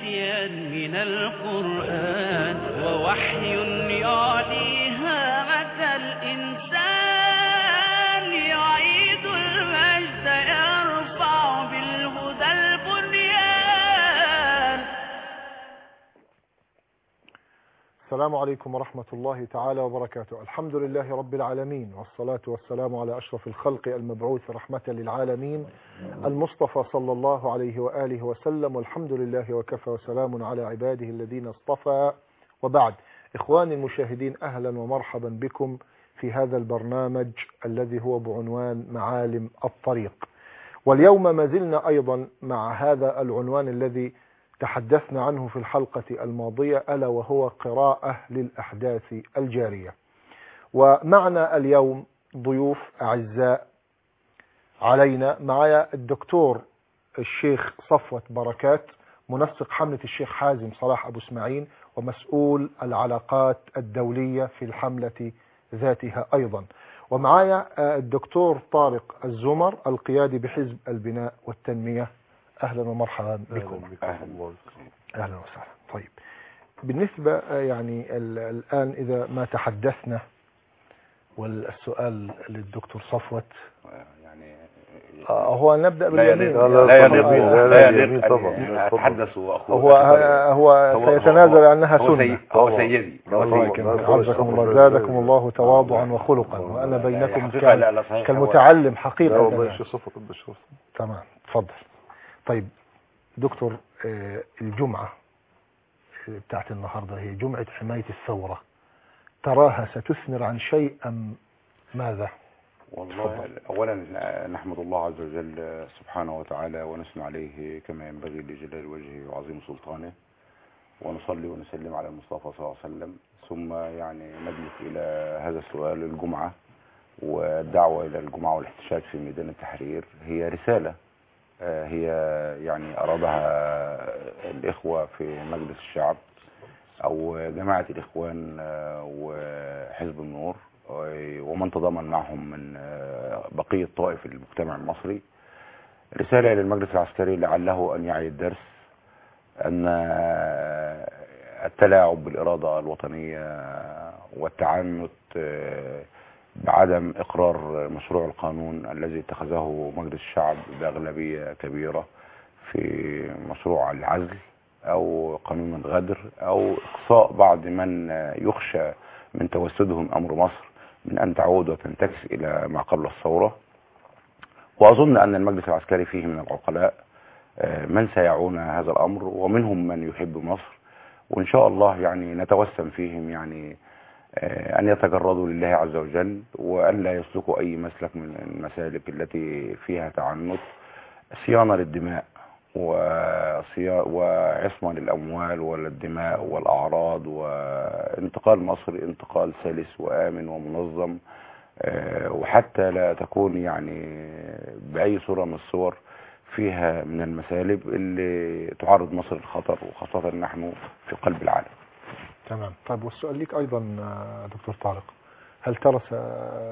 هديا من القرآن ووحي يعليها متى الإنسان يعيد المجد يرفع بالهدى البنيان السلام عليكم ورحمة الله تعالى وبركاته الحمد لله رب العالمين والصلاة والسلام على أشرف الخلق المبعوث رحمة للعالمين المصطفى صلى الله عليه وآله وسلم والحمد لله وكفى وسلام على عباده الذين اصطفى وبعد إخواني المشاهدين أهلا ومرحبا بكم في هذا البرنامج الذي هو بعنوان معالم الطريق واليوم ما زلنا أيضا مع هذا العنوان الذي تحدثنا عنه في الحلقة الماضية ألا وهو قراءة للأحداث الجارية ومعنا اليوم ضيوف أعزاء علينا معايا الدكتور الشيخ صفوة بركات منسق حملة الشيخ حازم صلاح أبو اسماعيل ومسؤول العلاقات الدولية في الحملة ذاتها أيضا ومعايا الدكتور طارق الزمر القيادي بحزب البناء والتنمية أهلا ومرحبا بكم أهلا وسهلا طيب بالنسبة يعني ال- الآن إذا ما تحدثنا والسؤال للدكتور صفوت يعني آه، هو نبدأ لا باليمين يليق لا، لا طبعاً. يليق لا، لا، لا اليمين يليق طبعاً. أن اتفضل. أتحدث وأخوه هو هو سيتنازل أنها هو سنة سي- هو طبعاً. سيدي هو الله سيدي. يكرمك. عزكم الله زادكم الله تواضعا وخلقا وأنا بينكم حقيقة كان لا لا صحيح هو- كالمتعلم لا حقيقة والله يعني. الشيخ صفوت طب الشيخ تمام اتفضل طيب دكتور آه، الجمعة آه، بتاعت النهاردة هي جمعة حماية الثورة تراها ستثمر عن شيء أم ماذا والله أولا نحمد الله عز وجل سبحانه وتعالى ونثني عليه كما ينبغي لجلال وجهه وعظيم سلطانه ونصلي ونسلم على المصطفى صلى الله عليه وسلم ثم يعني نجلس إلى هذا السؤال الجمعة والدعوة إلى الجمعة والاحتشاد في ميدان التحرير هي رسالة آه، هي يعني أرادها الإخوة في مجلس الشعب أو جماعة الإخوان آه، وحزب النور آه، ومن تضامن معهم من آه، بقية طوائف المجتمع المصري رسالة إلى المجلس العسكري لعله أن يعي الدرس أن آه، التلاعب بالإرادة الوطنية والتعنت آه، بعدم إقرار مشروع القانون الذي اتخذه مجلس الشعب بأغلبية كبيرة في مشروع العزل أو قانون الغدر أو إقصاء بعض من آه، يخشى من توسدهم أمر مصر من أن تعود وتنتكس إلى ما قبل الثورة وأظن أن المجلس العسكري فيه من العقلاء آه، من سيعون هذا الأمر ومنهم من يحب مصر وإن شاء الله يعني نتوسم فيهم يعني آه، أن يتجردوا لله عز وجل وأن لا يسلكوا أي مسلك من المسالك التي فيها تعنت صيانة للدماء وصيا- وعصمة للأموال والدماء والأعراض وانتقال مصر انتقال سلس وآمن ومنظم آه، وحتى لا تكون يعني بأي صورة من الصور فيها من المسالب اللي تعرض مصر للخطر وخاصة نحن في قلب العالم تمام طيب والسؤال ليك أيضا آه، دكتور طارق هل ترى س-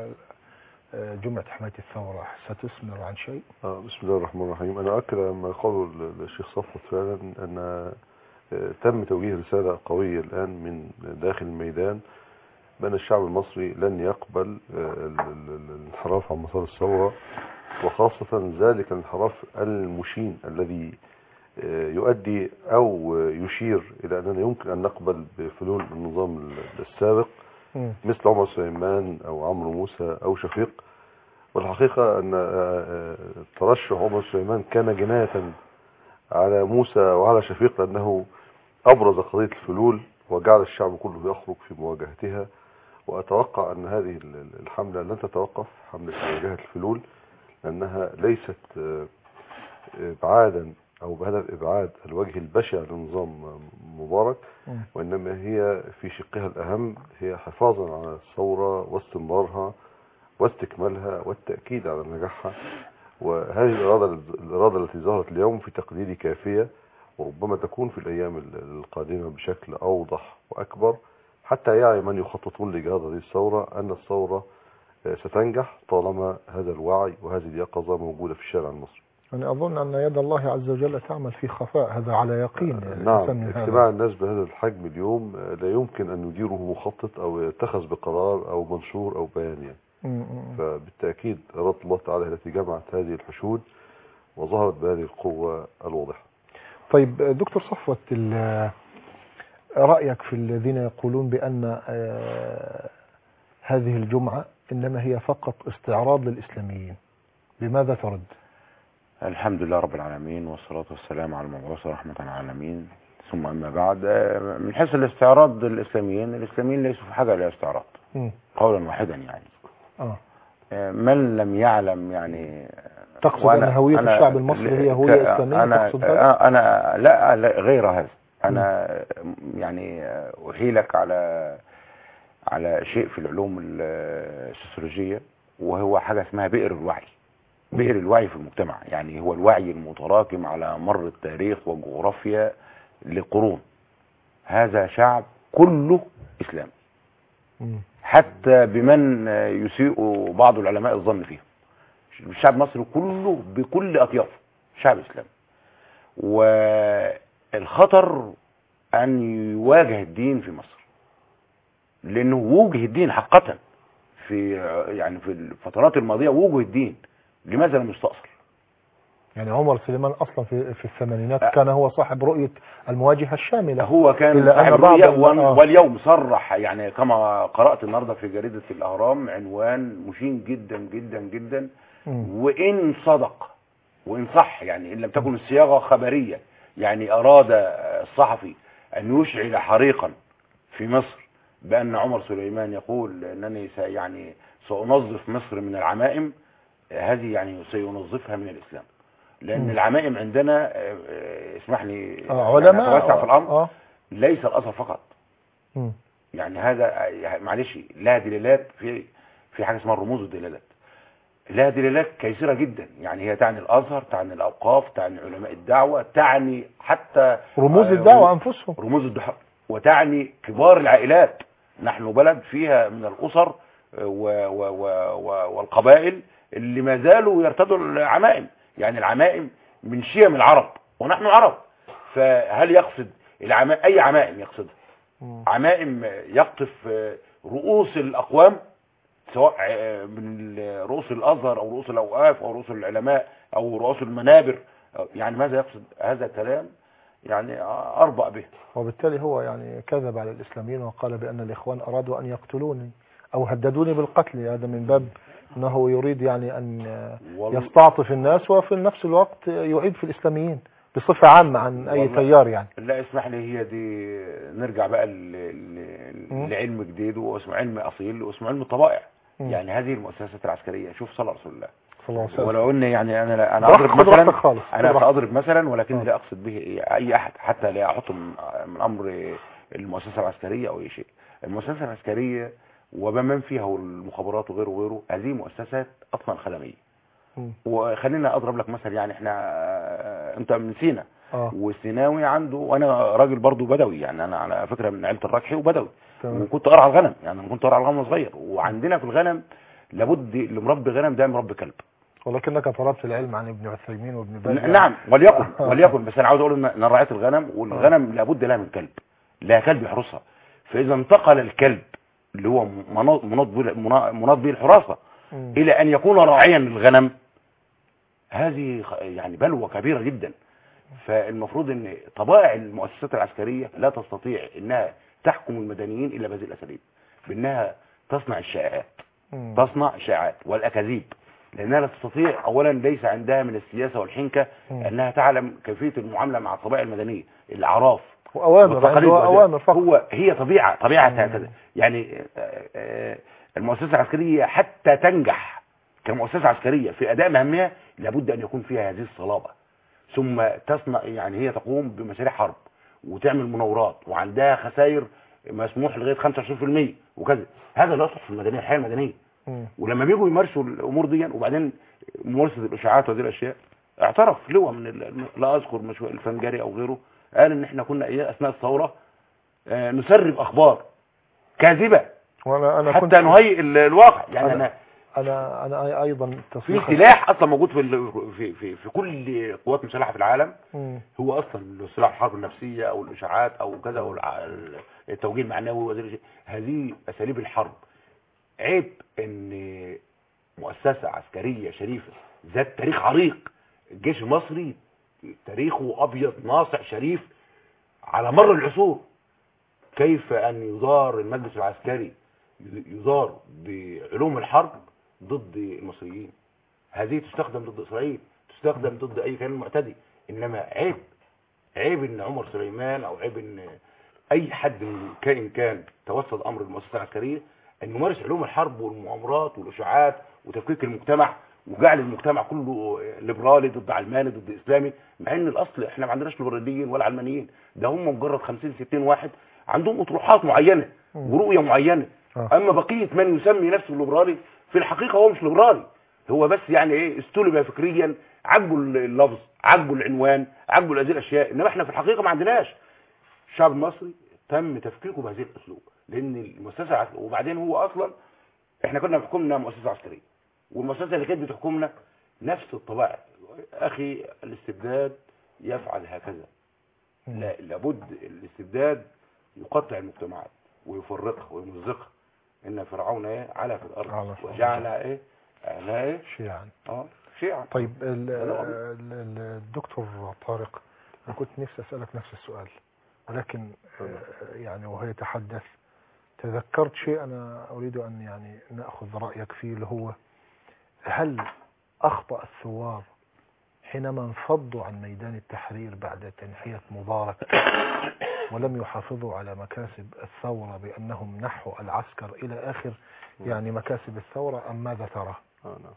آه، جمعة حماية الثورة ستثمر عن شيء آه، بسم الله الرحمن الرحيم أنا أؤكد ما قاله ال- الشيخ صفوت فعلا أن آه، تم توجيه رسالة قوية الآن من داخل الميدان بأن الشعب المصري لن يقبل آه، ال- ال- ال- الانحراف عن مسار الثورة وخاصة ذلك الانحراف المشين الذي آه، يؤدي أو يشير إلى أننا يمكن أن نقبل بفلول النظام ال- السابق مثل عمر سليمان او عمرو موسى او شفيق والحقيقة ان آه، آه، ترشح عمر سليمان كان جناية على موسى وعلى شفيق لانه ابرز قضية الفلول وجعل الشعب كله يخرج في مواجهتها واتوقع ان هذه ال- ال- الحملة لن تتوقف حملة مواجهة الفلول لانها ليست آه، ابعادا او بهدف ابعاد الوجه البشع لنظام مبارك مم. وإنما هي في شقها الأهم هي حفاظا على الثورة واستمرارها واستكمالها والتأكيد على نجاحها وهذه الإرادة, الإرادة التي ظهرت اليوم في تقديري كافية وربما تكون في الأيام ال- القادمة بشكل أوضح وأكبر حتى يعي من يخططون لإجهاض هذه الثورة أن الثورة آه، ستنجح طالما هذا الوعي وهذه اليقظة موجودة في الشارع المصري أنا أظن أن يد الله عز وجل تعمل في خفاء هذا على يقين نعم الإنسان من هذا. اجتماع الناس بهذا الحجم اليوم آه، لا يمكن أن يديره مخطط أو يتخذ بقرار أو منشور أو بيان يعني م- م- فبالتأكيد أراد الله تعالى التي جمعت هذه الحشود وظهرت بهذه القوة الواضحة طيب دكتور صفوت ال- رأيك في الذين يقولون بأن آه، هذه الجمعة إنما هي فقط استعراض للإسلاميين بماذا ترد؟ الحمد لله رب العالمين والصلاة والسلام على المبعوث رحمة العالمين ثم أما بعد آه، من حيث الاستعراض الإسلاميين الإسلاميين ليسوا في حاجة لاستعراض م. قولا واحدا يعني آه. آه، من لم يعلم يعني تقصد وأنا- أن هوية أنا الشعب المصري هي ك- هوية إسلامية أنا تقصد هذا؟ آه، أنا لا, لا غير هذا أنا يعني آه، أحيلك على على شيء في العلوم ال- السوسيولوجية وهو حاجة اسمها بئر الوعي بئر الوعي في المجتمع يعني هو الوعي المتراكم على مر التاريخ والجغرافيا لقرون هذا شعب كله إسلام م. حتى بمن يسيء بعض العلماء الظن فيهم الشعب المصري كله بكل أطيافه شعب إسلامي والخطر أن يواجه الدين في مصر لأنه وجه الدين حقا في يعني في الفترات الماضية وجه الدين لماذا لم يستأصل يعني عمر سليمان أصلا في في الثمانينات آه. كان هو صاحب رؤية المواجهة الشاملة هو كان إلا أن صاحب بعض رؤية ال- وال- آه. واليوم صرح يعني كما قرأت النهاردة في جريدة الأهرام عنوان مشين جدا جدا جدا م. وإن صدق وإن صح يعني إن لم تكن الصياغة خبرية يعني أراد الصحفي أن يشعل حريقا في مصر بأن عمر سليمان يقول أنني سي- يعني سأنظف مصر من العمائم هذه يعني سينظفها من الإسلام لأن مم. العمائم عندنا آه، آه، اسمح لي آه علماء أتوسع في الأمر آه. ليس الأثر فقط م. يعني هذا يعني معلش لها دلالات في في حاجه اسمها رموز الدلالات لها دلالات كثيره جدا يعني هي تعني الازهر تعني الاوقاف تعني علماء الدعوه تعني حتى رموز آه، الدعوة أنفسهم رموز الدعوه وتعني كبار العائلات نحن بلد فيها من الاسر آه، و و و و والقبائل اللي ما زالوا يرتدوا العمائم يعني العمائم من شيم العرب ونحن عرب فهل يقصد العمائم اي عمائم يقصدها م. عمائم يقطف رؤوس الأقوام سواء من رؤوس الأزهر أو رؤوس الأوقاف أو رؤوس العلماء أو رؤوس المنابر يعني ماذا يقصد هذا الكلام يعني أربأ به وبالتالي هو يعني كذب على الإسلاميين وقال بأن الإخوان أرادوا أن يقتلوني أو هددوني بالقتل هذا من باب أنه يريد يعني أن والله- يستعطف الناس وفي نفس الوقت يعيد في الإسلاميين بصفة عامة عن أي والله- تيار يعني لا اسمح لي هي دي نرجع بقى ل- ل- مم. لعلم جديد واسمه علم أصيل واسمه علم الطبائع مم. يعني هذه المؤسسات العسكرية شوف صلى رسول الله صلى الله عليه وسلم ولو ان يعني انا لا انا براحتك، اضرب خد راحتك مثلا خالص، خد انا راحتك. ساضرب مثلا ولكن آه. لا اقصد به اي احد حتى لا احط من من امر المؤسسه العسكريه او اي شيء المؤسسه العسكريه ومن فيها والمخابرات وغيره وغيره هذه مؤسسات اصلا خدميه مم. وخلينا اضرب لك مثل يعني احنا آه، انت من سينا آه والسيناوي عنده وانا راجل برضو بدوي يعني انا على فكره من عيله الركحي وبدوي تمام وكنت ارعى الغنم يعني انا كنت ارعى الغنم وأنا صغير وعندنا في الغنم لابد لمربي غنم ده مربي كلب ولكنك طلبت العلم عن ابن عثيمين وابن باز يعني. نعم وليكن وليكن بس انا عاوز اقول ان إن رعايه الغنم والغنم لابد لها من كلب لها كلب يحرسها فاذا انتقل الكلب اللي هو مناط مناط به مناط به الحراسه مم. الى ان يكون راعيا للغنم هذه خ- يعني بلوى كبيره جدا فالمفروض ان طبائع المؤسسات العسكريه لا تستطيع انها تحكم المدنيين الا بهذه الاساليب بانها تصنع الشائعات مم. تصنع الشائعات والاكاذيب لانها لا تستطيع اولا ليس عندها من السياسه والحنكه مم. انها تعلم كيفيه المعامله مع الطبائع المدنيه الاعراف وأوامر والتقاليد عنده والأديان. أوامر فقط هو هي طبيعه طبيعه مم. هكذا يعني آه، آه، المؤسسه العسكريه حتى تنجح كمؤسسه عسكريه في اداء مهامها لابد ان يكون فيها هذه الصلابه ثم تصنع يعني هي تقوم بمشاريع حرب وتعمل مناورات وعندها خسائر مسموح لغايه 25% وكذا هذا لا يصلح في المدنيه الحياه المدنيه مم. ولما بيجوا يمارسوا الامور دي وبعدين ممارسه الاشاعات وهذه الاشياء اعترف لواء من ال- لا اذكر مش الفنجري او غيره قال ان احنا كنا إيه اثناء الثوره آه، نسرب اخبار كاذبه وأنا أنا كنت حتى نهيئ ال- الواقع يعني أنا- انا انا انا ايضا في تصريح سلاح اصلا موجود في ال- في في, في كل قوات مسلحه في العالم مم. هو اصلا سلاح الحرب النفسيه او الاشاعات او كذا او الع- التوجيه المعنوي وغير هذه اساليب الحرب عيب ان مؤسسه عسكريه شريفه ذات تاريخ عريق الجيش المصري تاريخه ابيض ناصع شريف على مر العصور كيف ان يدار المجلس العسكري يدار بعلوم الحرب ضد المصريين هذه تستخدم ضد اسرائيل تستخدم ضد اي كيان معتدي انما عيب عيب ان عمر سليمان او عيب ان اي حد من كائن كان توسد امر المؤسسه العسكريه ان يمارس علوم الحرب والمؤامرات والاشاعات وتفكيك المجتمع وجعل المجتمع كله ليبرالي ضد علماني ضد اسلامي مع ان الاصل احنا ما عندناش ليبراليين ولا علمانيين ده هم مجرد 50 60 واحد عندهم اطروحات معينه ورؤيه معينه آه. اما بقيه من يسمي نفسه ليبرالي في الحقيقه هو مش ليبرالي هو بس يعني ايه استلم فكريا عجبه اللفظ عجبه العنوان عجبه هذه الاشياء انما احنا في الحقيقه ما عندناش الشعب المصري تم تفكيكه بهذه الاسلوب لان المؤسسه عس- وبعدين هو اصلا احنا كنا بحكمنا مؤسسه عسكريه والمؤسسه اللي كانت بتحكمنا نفس الطبائع اخي الاستبداد يفعل هكذا لا لابد الاستبداد يقطع المجتمعات ويفرقها ويمزقها ان فرعون ايه على في على الارض في الأرض. وجعل ايه اهلها ايه شيعا اه شيعا طيب ال- هذا أمر. ال- ال- الدكتور طارق انا كنت نفسي اسالك نفس السؤال ولكن آه، يعني وهو يتحدث تذكرت شيء انا اريد ان يعني ناخذ رايك فيه اللي هو هل اخطا الثوار حينما انفضوا عن ميدان التحرير بعد تنحيه مبارك ولم يحافظوا على مكاسب الثوره بانهم نحوا العسكر الى اخر يعني مكاسب الثوره ام ماذا ترى؟ آه نعم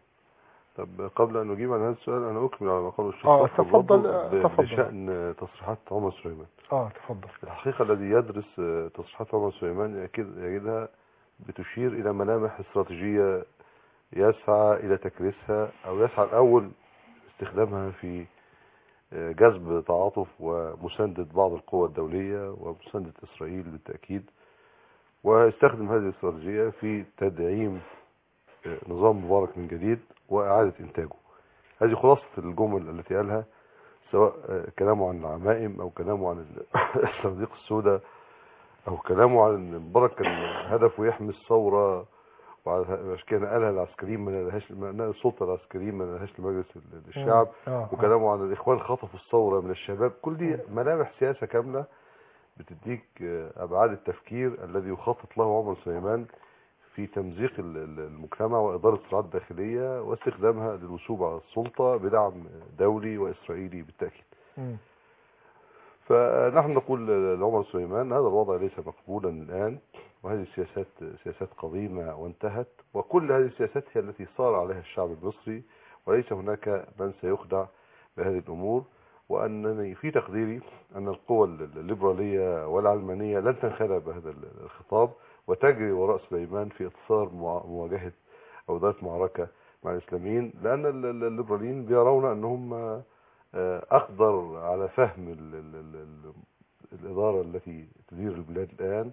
طب قبل أن أجيب عن هذا السؤال أنا أكمل على ما قاله الشيخ آه، صفوت تفضل، برضه آه، ب- تفضل. بشأن تصريحات عمر سليمان اه تفضل الحقيقة الذي يدرس آه، تصريحات عمر سليمان يجد- يجدها بتشير إلى ملامح استراتيجية يسعى إلى تكريسها أو يسعى الأول استخدامها في آه، جذب تعاطف ومساندة بعض القوى الدولية ومساندة إسرائيل بالتأكيد ويستخدم هذه الاستراتيجية في تدعيم آه، نظام مبارك من جديد وإعادة إنتاجه هذه خلاصة الجمل التي قالها سواء آه، كلامه عن العمائم أو كلامه عن ال- الصناديق السوداء أو كلامه عن إن مبارك كان هدفه يحمي الثورة وعلى عشان كده نقلها العسكريين ما نقلهاش نقل السلطة العسكريين ما نقلهاش لمجلس ال- الشعب آه، آه. وكلامه عن الإخوان خطفوا الثورة من الشباب كل دي ملامح سياسة كاملة بتديك آه، أبعاد التفكير الذي يخطط له عمر سليمان في تمزيق ال- ال- المجتمع وإدارة الصراعات الداخلية واستخدامها للوثوب على السلطة بدعم دولي وإسرائيلي بالتأكيد مم. فنحن نقول لعمر سليمان هذا الوضع ليس مقبولا الآن وهذه السياسات سياسات قديمة وانتهت وكل هذه السياسات هي التي صار عليها الشعب المصري وليس هناك من سيخدع بهذه الأمور وأنني في تقديري أن القوى الليبرالية والعلمانية لن تنخدع بهذا الخطاب وتجري وراء سليمان في اتصال مع- مواجهة أو إدارة معركة مع الإسلاميين لأن ال- ال- الليبراليين بيرون أنهم آه، أقدر على فهم ال ال ال ال الإدارة التي تدير البلاد الآن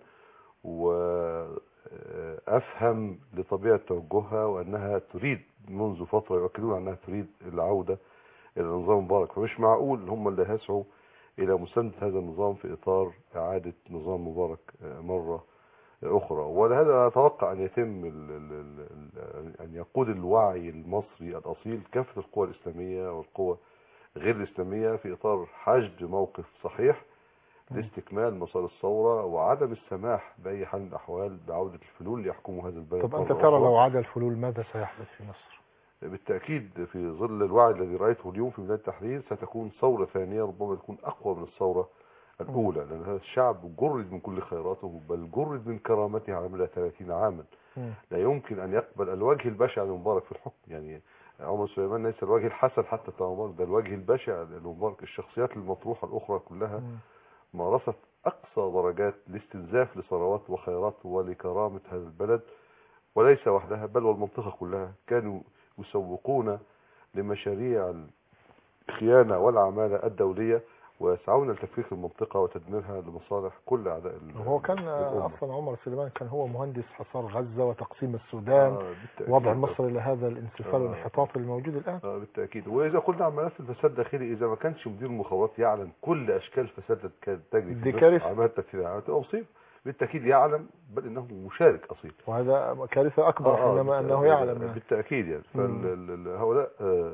وأفهم لطبيعة توجهها وأنها تريد منذ فترة يؤكدون أنها تريد العودة إلى نظام مبارك فمش معقول هم اللي هيسعوا إلى مساندة هذا النظام في إطار إعادة نظام مبارك آه، مرة أخرى ولهذا أتوقع أن يتم ال ال ال ال أن يقود الوعي المصري الأصيل كافة القوى الإسلامية والقوى غير الإسلامية في إطار حشد موقف صحيح لاستكمال مسار الثورة وعدم السماح بأي حال من الأحوال بعودة الفلول ليحكموا هذا البلد طب أنت مرة ترى أخرى. لو عاد الفلول ماذا سيحدث في مصر بالتأكيد في ظل الوعي الذي رأيته اليوم في ميدان التحرير ستكون ثورة ثانية ربما تكون أقوى من الثورة الأولى لأن هذا الشعب جرد من كل خيراته بل جرد من كرامته على مدى 30 عاما مم. لا يمكن أن يقبل الوجه البشع لمبارك في الحكم يعني عمر سليمان ليس الوجه الحسن حتى بتاع مبارك ده الوجه البشع لمبارك الشخصيات المطروحة الأخرى كلها مم. مارست أقصى درجات الاستنزاف لثروات وخيرات ولكرامة هذا البلد وليس وحدها بل والمنطقة كلها كانوا يسوقون لمشاريع الخيانة والعمالة الدولية ويسعون لتفكيك المنطقة وتدميرها لمصالح كل أعداء ال- هو كان الأمة. اصلا عمر سليمان كان هو مهندس حصار غزه وتقسيم السودان آه، بالتأكيد. وضع مصر الى هذا الانسفال آه. والانحطاط الموجود الان آه، بالتأكيد وإذا قلنا عن ملف الفساد الداخلي إذا ما كانش مدير المخابرات يعلم كل أشكال الفساد التي كانت تجري في دي مصر كارثة. عمليات تفسير تبقى مصيبة بالتأكيد يعلم بل إنه مشارك أصيل وهذا كارثه اكبر آه، آه، حينما انه بالتأكيد- يعلم يعني. بالتأكيد يعني مم. فهؤلاء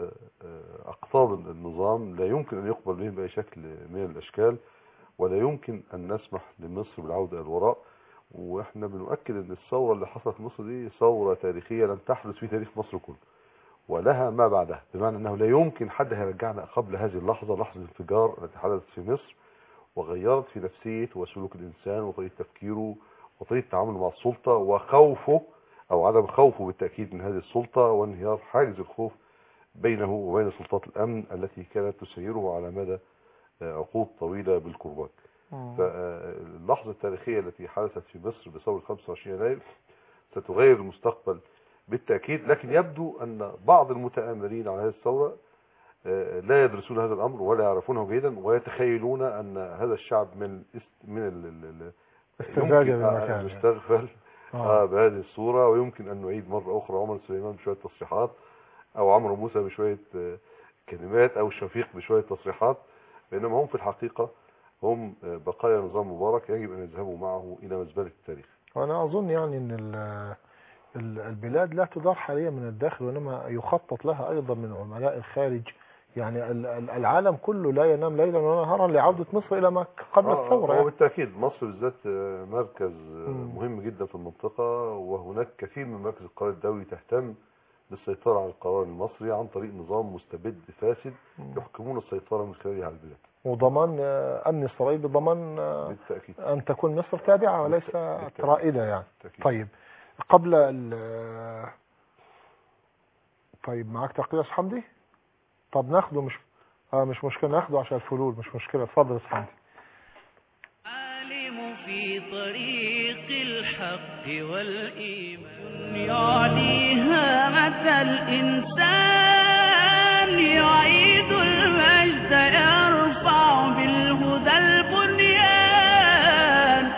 أقطاب النظام لا يمكن أن يقبل بهم بأي شكل من الأشكال ولا يمكن أن نسمح لمصر بالعودة إلى الوراء وإحنا بنؤكد أن الثورة اللي حصلت في مصر دي ثورة تاريخية لم تحدث في تاريخ مصر كله ولها ما بعدها بمعنى أنه لا يمكن حد هيرجعنا قبل هذه اللحظة لحظة الانفجار التي حدثت في مصر وغيرت في نفسية وسلوك الإنسان وطريقة تفكيره وطريقة تعامله مع السلطة وخوفه أو عدم خوفه بالتأكيد من هذه السلطة وانهيار حاجز الخوف بينه وبين سلطات الأمن التي كانت تسيره على مدى آه، عقود طويلة بالقربات مم. فاللحظة التاريخية التي حدثت في مصر بثورة 25 يناير ستغير المستقبل بالتأكيد لكن يبدو أن بعض المتآمرين على هذه الثورة آه، لا يدرسون هذا الأمر ولا يعرفونه جيدا ويتخيلون أن هذا الشعب من الاست- من ال- ال- ال- استزاج يمكن بالمكان أن يعني. يستغفل آه. آه بهذه الصورة ويمكن أن نعيد مرة أخرى عمر سليمان بشوية تصريحات أو عمرو موسى بشوية آه، كلمات أو شفيق بشوية تصريحات بينما هم في الحقيقة هم آه، بقايا نظام مبارك يجب أن يذهبوا معه إلى مزبلة التاريخ وانا اظن يعني ان ال- ال- البلاد لا تدار حاليا من الداخل وانما يخطط لها ايضا من عملاء الخارج يعني ال- ال- العالم كله لا ينام ليلا ولا نهارا لعوده مصر الى ما قبل آه، الثوره هو يعني. بالتأكيد مصر بالذات آه، مركز آه، مم. مهم جدا في المنطقة وهناك كثير من مراكز القرار الدولي تهتم بالسيطرة على القرار المصري عن طريق نظام مستبد فاسد مم. يحكمون السيطرة من خلاله على البلاد وضمان آه، امن اسرائيل بضمان آه، بالتأكيد ان تكون مصر تابعه وليس بالتأكيد. رائده يعني بالتأكيد. طيب قبل ال طيب معاك تقرير يا أستاذ حمدي طب ناخده مش اه مش مشكله ناخده عشان الفلول مش مشكله اتفضل يا أستاذ حمدي عالم في طريق الحق والإيمان يعليها متى الإنسان يعيد المجد يرفع بالهدى البنيان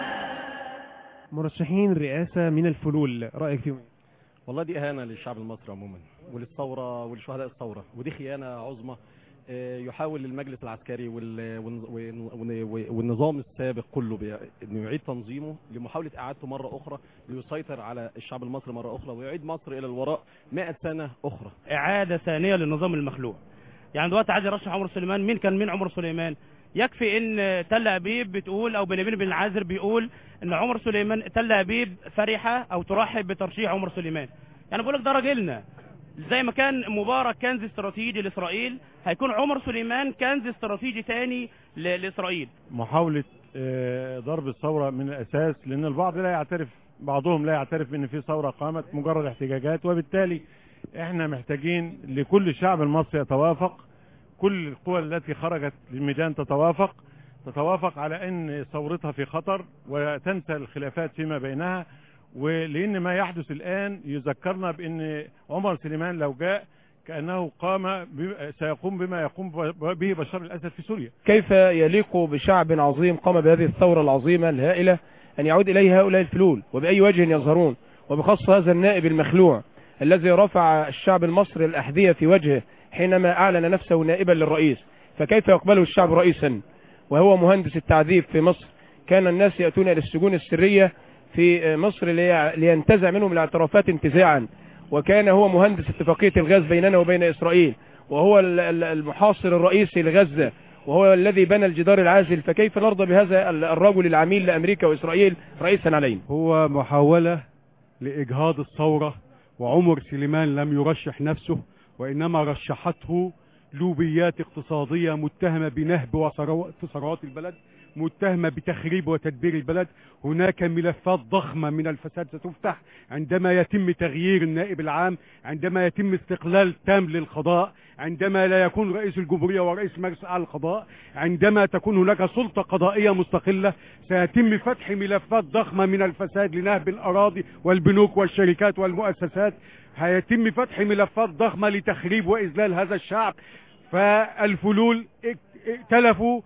مرشحين الرئاسة من الفلول رأيك فيهم إيه؟ والله دي إهانة للشعب المصري عموما وللثورة ولشهداء الثورة ودي خيانة عظمى آه، يحاول المجلس العسكري وال- والن- والن- والنظام السابق كله بي- انه يعيد تنظيمه لمحاولة اعادته مرة اخرى ليسيطر على الشعب المصري مرة اخرى ويعيد مصر الى الوراء 100 سنة اخرى إعادة ثانية للنظام المخلوع يعني دلوقتي عايز يرشح عمر سليمان مين كان مين عمر سليمان يكفي ان تل ابيب بتقول او بنيامين بن العازر بيقول ان عمر سليمان تل ابيب فرحه او ترحب بترشيح عمر سليمان يعني بقول لك ده راجلنا زي ما كان مبارك كنز استراتيجي لاسرائيل هيكون عمر سليمان كنز استراتيجي تاني ل- لاسرائيل محاولة آه، ضرب الثورة من الأساس لأن البعض لا يعترف بعضهم لا يعترف بأن في ثورة قامت مجرد احتجاجات وبالتالي احنا محتاجين لكل الشعب المصري يتوافق كل القوى التي خرجت للميدان تتوافق تتوافق على أن ثورتها في خطر وتنسى الخلافات فيما بينها ولأن ما يحدث الآن يذكرنا بأن عمر سليمان لو جاء كأنه قام بم- سيقوم بما يقوم به بشار الأسد في سوريا كيف يليق بشعب عظيم قام بهذه الثورة العظيمة الهائلة أن يعود إليه هؤلاء الفلول وبأي وجه يظهرون وبخاصة هذا النائب المخلوع الذي رفع الشعب المصري الأحذية في وجهه حينما أعلن نفسه نائبا للرئيس فكيف يقبله الشعب رئيسا وهو مهندس التعذيب في مصر كان الناس يأتون إلى السجون السرية في مصر لي- لينتزع منهم الاعترافات انتزاعا وكان هو مهندس اتفاقية الغاز بيننا وبين إسرائيل وهو ال- ال- المحاصر الرئيسي لغزة وهو الذي بنى الجدار العازل فكيف نرضى بهذا ال- الرجل العميل لأمريكا وإسرائيل رئيسا علينا هو محاولة لإجهاض الثورة وعمر سليمان لم يرشح نفسه وإنما رشحته لوبيات اقتصادية متهمة بنهب وثرو- في ثروات البلد متهمة بتخريب وتدبير البلد هناك ملفات ضخمة من الفساد ستفتح عندما يتم تغيير النائب العام عندما يتم استقلال تام للقضاء عندما لا يكون رئيس الجمهورية ورئيس مجلس أعلى القضاء عندما تكون هناك سلطة قضائية مستقلة سيتم فتح ملفات ضخمة من الفساد لنهب الأراضي والبنوك والشركات والمؤسسات هيتم فتح ملفات ضخمة لتخريب وإذلال هذا الشعب فالفلول ائتلفوا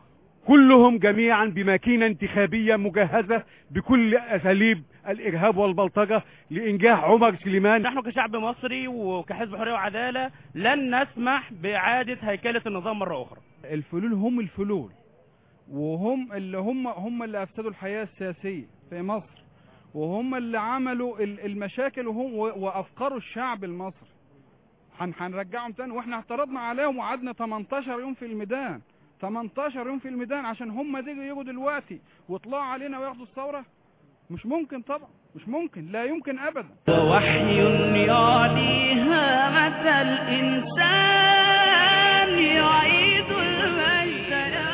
كلهم جميعا بماكينة انتخابية مجهزة بكل أساليب الإرهاب والبلطجة لإنجاح عمر سليمان نحن كشعب مصري وكحزب حرية وعدالة لن نسمح بإعادة هيكلة النظام مرة أخرى الفلول هم الفلول وهم اللي هم هم اللي افسدوا الحياه السياسيه في مصر وهم اللي عملوا ال- المشاكل وهم و- وافقروا الشعب المصري هن- هنرجعهم تاني واحنا اعترضنا عليهم وقعدنا 18 يوم في الميدان 18 يوم في الميدان عشان هم دي يجوا دلوقتي ويطلعوا علينا وياخدوا الثوره مش ممكن طبعا مش ممكن لا يمكن ابدا ووحي يعليها متى الإنسان يعيد المجد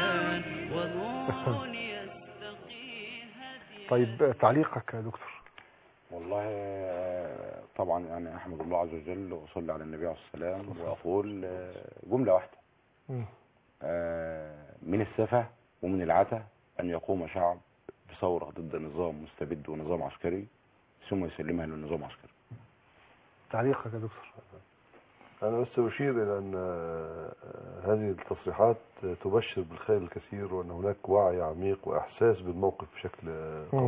ونور طيب تعليقك يا دكتور والله آه، طبعا يعني احمد الله عز وجل واصلي على النبي عليه الصلاه والسلام واقول آه، جمله واحده مم. آه، من السفه ومن العته ان يقوم شعب بثوره ضد نظام مستبد ونظام عسكري ثم يسلمها للنظام العسكري تعليقك يا دكتور أنا بس أشير إلى أن آه، هذه التصريحات تبشر بالخير الكثير وأن هناك وعي عميق وإحساس بالموقف بشكل آه، مم. قوي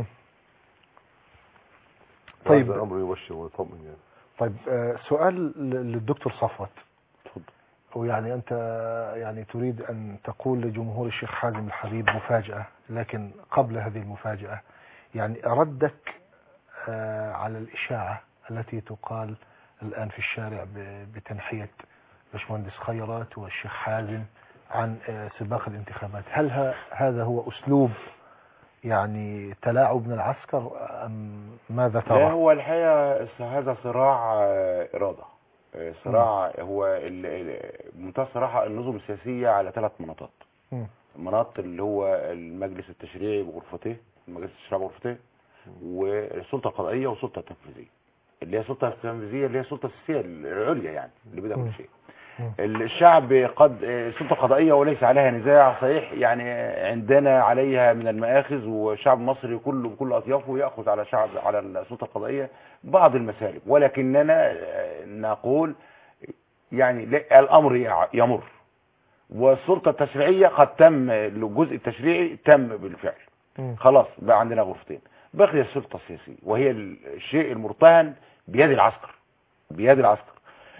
طيب. هذا أمر يبشر ويطمئن يعني طيب آه، سؤال ل- للدكتور صفوت اتفضل ويعني أنت يعني تريد أن تقول لجمهور الشيخ حازم الحبيب مفاجأة لكن قبل هذه المفاجأة يعني ردك آه، على الإشاعة التي تقال الآن في الشارع ب- بتنحية باشمهندس خيرات والشيخ حازم عن آه، سباق الانتخابات هل ه- هذا هو أسلوب يعني تلاعب من العسكر أم ماذا لا ترى؟ هو الحقيقه هذا صراع آه، اراده آه، صراع هو ال- ال- بمنتهى الصراحه النظم السياسيه على ثلاث مناطات مم. مناط اللي هو المجلس التشريعي بغرفته المجلس التشريعي بغرفته والسلطه القضائيه والسلطه التنفيذيه اللي هي السلطه التنفيذيه اللي هي السلطه السياسيه العليا يعني اللي بدأ كل شيء الشعب قد السلطه القضائيه وليس عليها نزاع صحيح يعني عندنا عليها من المآخذ والشعب المصري كله بكل اطيافه ياخذ على شعب على السلطه القضائيه بعض المسالب ولكننا نقول يعني لا- الامر يع- يمر والسلطه التشريعيه قد تم الجزء التشريعي تم بالفعل مم. خلاص بقى عندنا غرفتين بقي السلطه السياسيه وهي الشيء المرتهن بيد العسكر بيد العسكر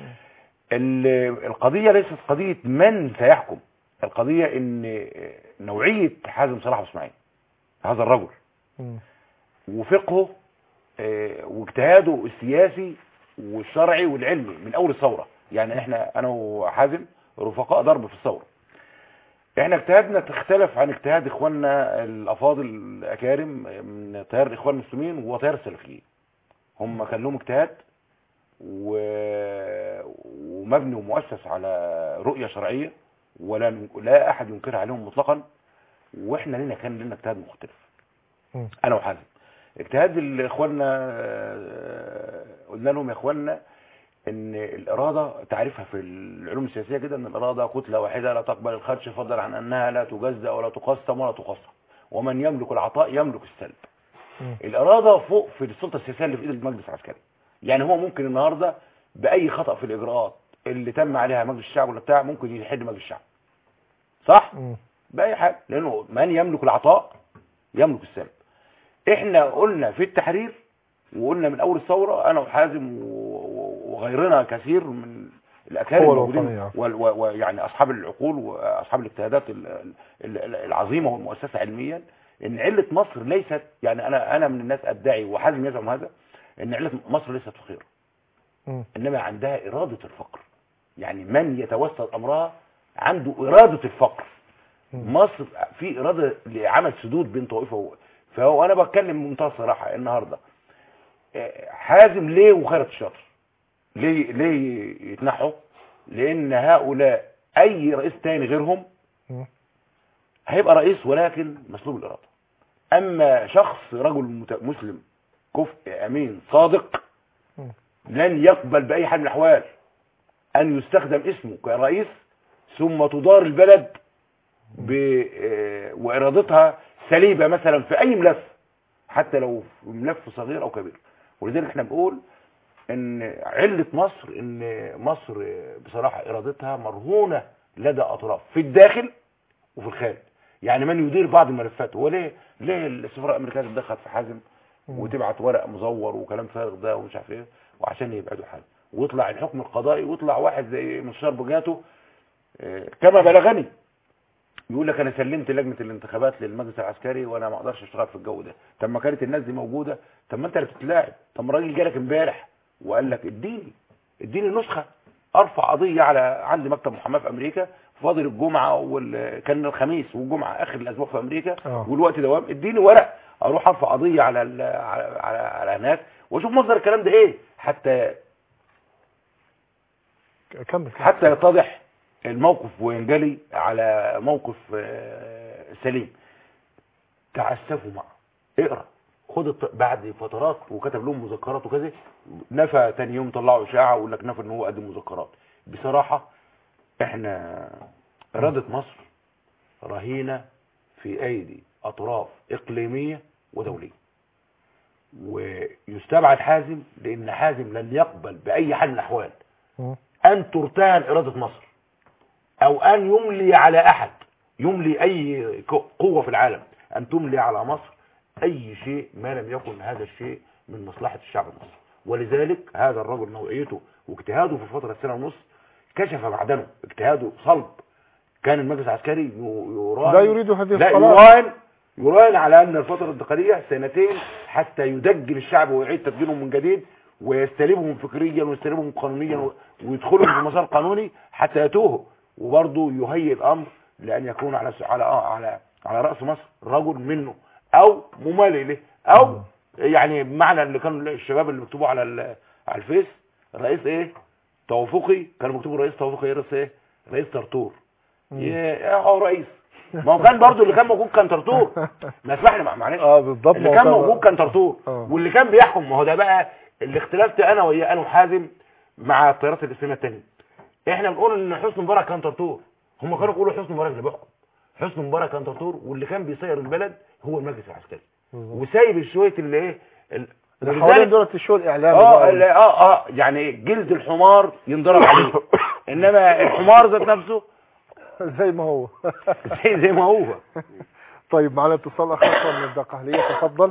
ال- القضيه ليست قضيه من سيحكم القضيه ان نوعيه حازم صلاح أبو اسماعيل هذا الرجل مم. وفقهه آه، واجتهاده السياسي والشرعي والعلمي من اول الثوره يعني احنا انا وحازم رفقاء ضرب في الثوره احنا اجتهادنا تختلف عن اجتهاد اخواننا الافاضل الاكارم من تيار الاخوان المسلمين وتيار السلفيين هم كان لهم اجتهاد و... ومبني ومؤسس على رؤيه شرعيه ولا ن- لا احد ينكرها عليهم مطلقا واحنا لنا كان لنا اجتهاد مختلف مم. انا وحازم اجتهاد الاخواننا آه، قلنا لهم يا اخواننا ان الاراده تعرفها في العلوم السياسيه كده ان الاراده كتله واحده لا تقبل الخدش فضلا عن انها لا تجزا ولا تقسم ولا تقسم ومن يملك العطاء يملك السلب مم. الاراده فوق في السلطه السياسيه اللي في ايد المجلس العسكري يعني هو ممكن النهارده باي خطا في الاجراءات اللي تم عليها مجلس الشعب ولا بتاع ممكن يحل مجلس الشعب صح مم. باي حاجه لانه من يملك العطاء يملك السلب احنا قلنا في التحرير وقلنا من اول الثوره انا وحازم و- و- وغيرنا كثير من الاكارم القوى الموجودين الوطنية. وال- و- ويعني اصحاب العقول واصحاب الاجتهادات ال- ال- ال- العظيمه والمؤسسه علميا ان عله مصر ليست يعني انا انا من الناس ادعي وحازم يزعم هذا ان عله مصر ليست فقيره مم. انما عندها اراده الفقر يعني من يتوسط امرها عنده اراده الفقر مصر في اراده لعمل سدود بين طائفه و... فهو انا بتكلم بمنتهى الصراحه النهارده آه، حازم ليه وخيرت الشاطر ليه ليه يتنحوا لان هؤلاء اي رئيس تاني غيرهم مم. هيبقى رئيس ولكن مسلوب الاراده اما شخص رجل مت- مسلم كفء امين صادق مم. لن يقبل باي حال من الاحوال ان يستخدم اسمه كرئيس ثم تدار البلد ب آه، وارادتها سليبه مثلا في اي ملف حتى لو في ملف صغير او كبير ولذلك احنا بنقول ان عله مصر ان مصر آه، بصراحه ارادتها مرهونه لدى اطراف في الداخل وفي الخارج يعني من يدير بعض الملفات هو ليه ليه السفاره الامريكيه تتدخل في حازم مم. وتبعت ورق مزور وكلام فارغ ده ومش عارف ايه وعشان يبعدوا حاجه ويطلع الحكم القضائي ويطلع واحد زي مستشار بوجاتو آه، كما بلغني يقول لك انا سلمت لجنه الانتخابات للمجلس العسكري وانا ما اقدرش اشتغل في الجو ده طب ما كانت الناس دي موجوده طب ما انت اللي بتتلاعب طب ما الراجل جالك امبارح وقال لك اديني اديني نسخه ارفع قضيه على عندي مكتب محاماه في امريكا فاضل الجمعه وال... كان الخميس والجمعه اخر الاسبوع في امريكا آه. والوقت دوام اديني ورق اروح ارفع قضيه على ال... على على, على هناك واشوف مصدر الكلام ده ايه حتى كمل حتى يتضح الموقف وينجلي على موقف آه، سليم تعسفوا معه اقرا خد الط- بعد فترات وكتب لهم مذكرات وكذا نفى تاني يوم طلعوا اشاعه ويقول لك نفى ان هو قدم مذكرات بصراحه احنا اراده مصر رهينه في ايدي اطراف اقليميه ودوليه ويستبعد حازم لان حازم لن يقبل باي حال من الاحوال مم. أن ترتهن إرادة مصر أو أن يملي على أحد يملي أي ك- قوة في العالم أن تملي على مصر أي شيء ما لم يكن هذا الشيء من مصلحة الشعب المصري ولذلك هذا الرجل نوعيته واجتهاده في فترة سنة ونص كشف معدنه اجتهاده صلب كان المجلس العسكري ي- يراهن لا يريد هذه لا الصلاة يراهن يراهن على أن الفترة الانتقالية سنتين حتى يدجل الشعب ويعيد تدجيلهم من جديد ويستلبهم فكريا ويستلبهم قانونيا و- ويدخلهم في مسار قانوني حتى يتوهوا وبرضه يهيئ الأمر لأن يكون على س- على آه على على رأس مصر رجل منه أو ممالي له أو يعني بمعنى اللي كانوا الشباب اللي بيكتبوا على ال- على الفيس رئيس ايه توافقي كانوا بيكتبوا رئيس توافقي رئيس ايه رئيس طرطور يا هو رئيس ما هو كان برضو اللي كان موجود كان طرطور ما اسمحني مع- معلش اه بالضبط اللي ما هو كان كان- موجود كان طرطور آه. واللي كان بيحكم ما هو ده بقى اللي اختلفت انا وياه انا وحازم مع التيارات الاسلاميه الثانيه احنا بنقول ان حسني مبارك كان طرطور هم كانوا بيقولوا حسني مبارك اللي بيحكم حسني مبارك كان طرطور واللي كان بيسير البلد هو المجلس العسكري وسايب الشويه اللي ايه ال- اللي ولذلك- حوالين دولة الشو الإعلامي اه بقى. ال- اه اه يعني جلد الحمار ينضرب عليه انما الحمار ذات نفسه زي ما هو زي زي ما هو طيب معنا اتصال اخر من الدقهلية تفضل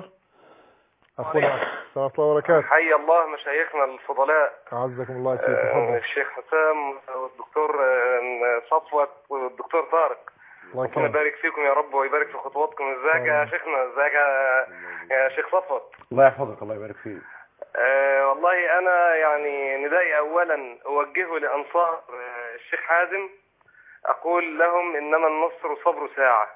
اخونا السلام الله وبركاته حي الله مشايخنا الفضلاء اعزكم الله يا سيدي آه، تفضل الشيخ حسام والدكتور آه، صفوت والدكتور طارق الله ربنا يكرمك يبارك فيكم يا رب ويبارك في خطواتكم ازيك يا شيخنا ازيك يا- يا شيخ صفوت الله يحفظك الله يبارك فيك آه والله انا يعني ندائي اولا اوجهه لانصار آه، الشيخ حازم اقول لهم انما النصر صبر ساعه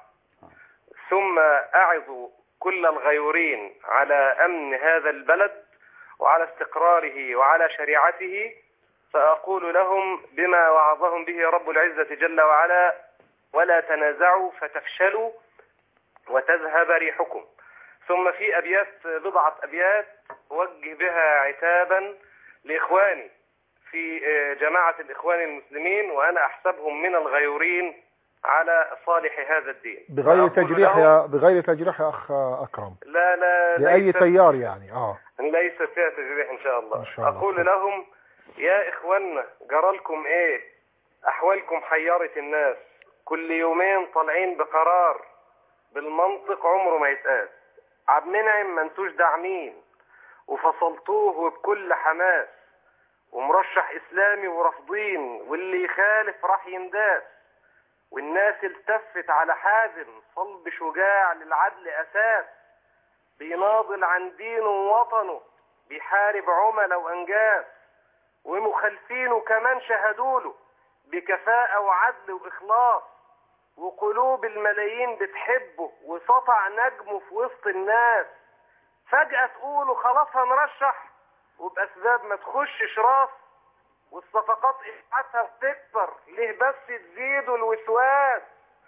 ثم اعظ كل الغيورين على امن هذا البلد وعلى استقراره وعلى شريعته فاقول لهم بما وعظهم به رب العزه جل وعلا ولا تنازعوا فتفشلوا وتذهب ريحكم ثم في أبيات بضعة أبيات أوجه بها عتابا لإخواني في آه، جماعة الإخوان المسلمين وأنا أحسبهم من الغيورين على صالح هذا الدين بغير فأقول تجريح لهم- يا بغير تجريح يا اخ اكرم لا لا لأي ليس- تيار يعني اه ليس فيها تجريح إن شاء الله, إن شاء الله. أقول لهم يا إخواننا جرالكم إيه أحوالكم حيرت الناس كل يومين طالعين بقرار بالمنطق عمره ما يتقاس عبد المنعم ما انتوش داعمين وفصلتوه بكل حماس ومرشح إسلامي ورافضين واللي يخالف راح ينداس والناس التفت على حازم صلب شجاع للعدل أساس بيناضل عن دينه ووطنه بيحارب عملاء وأنجاز ومخالفينه كمان شهدوله بكفاءة وعدل وإخلاص وقلوب الملايين بتحبه وسطع نجمه في وسط الناس فجأة تقولوا خلاص هنرشح وبأسباب ما تخشش راس والصفقات إشاعتها بتكتر ليه بس تزيدوا الوسواس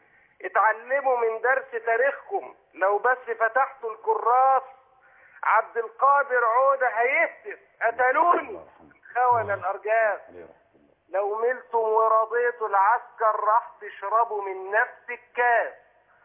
اتعلموا من درس تاريخكم لو بس فتحتوا الكراس عبد القادر عودة هيهتف قتلوني خون الأرجاس لو ملتم ورضيتوا العسكر راح تشربوا من نفس الكاس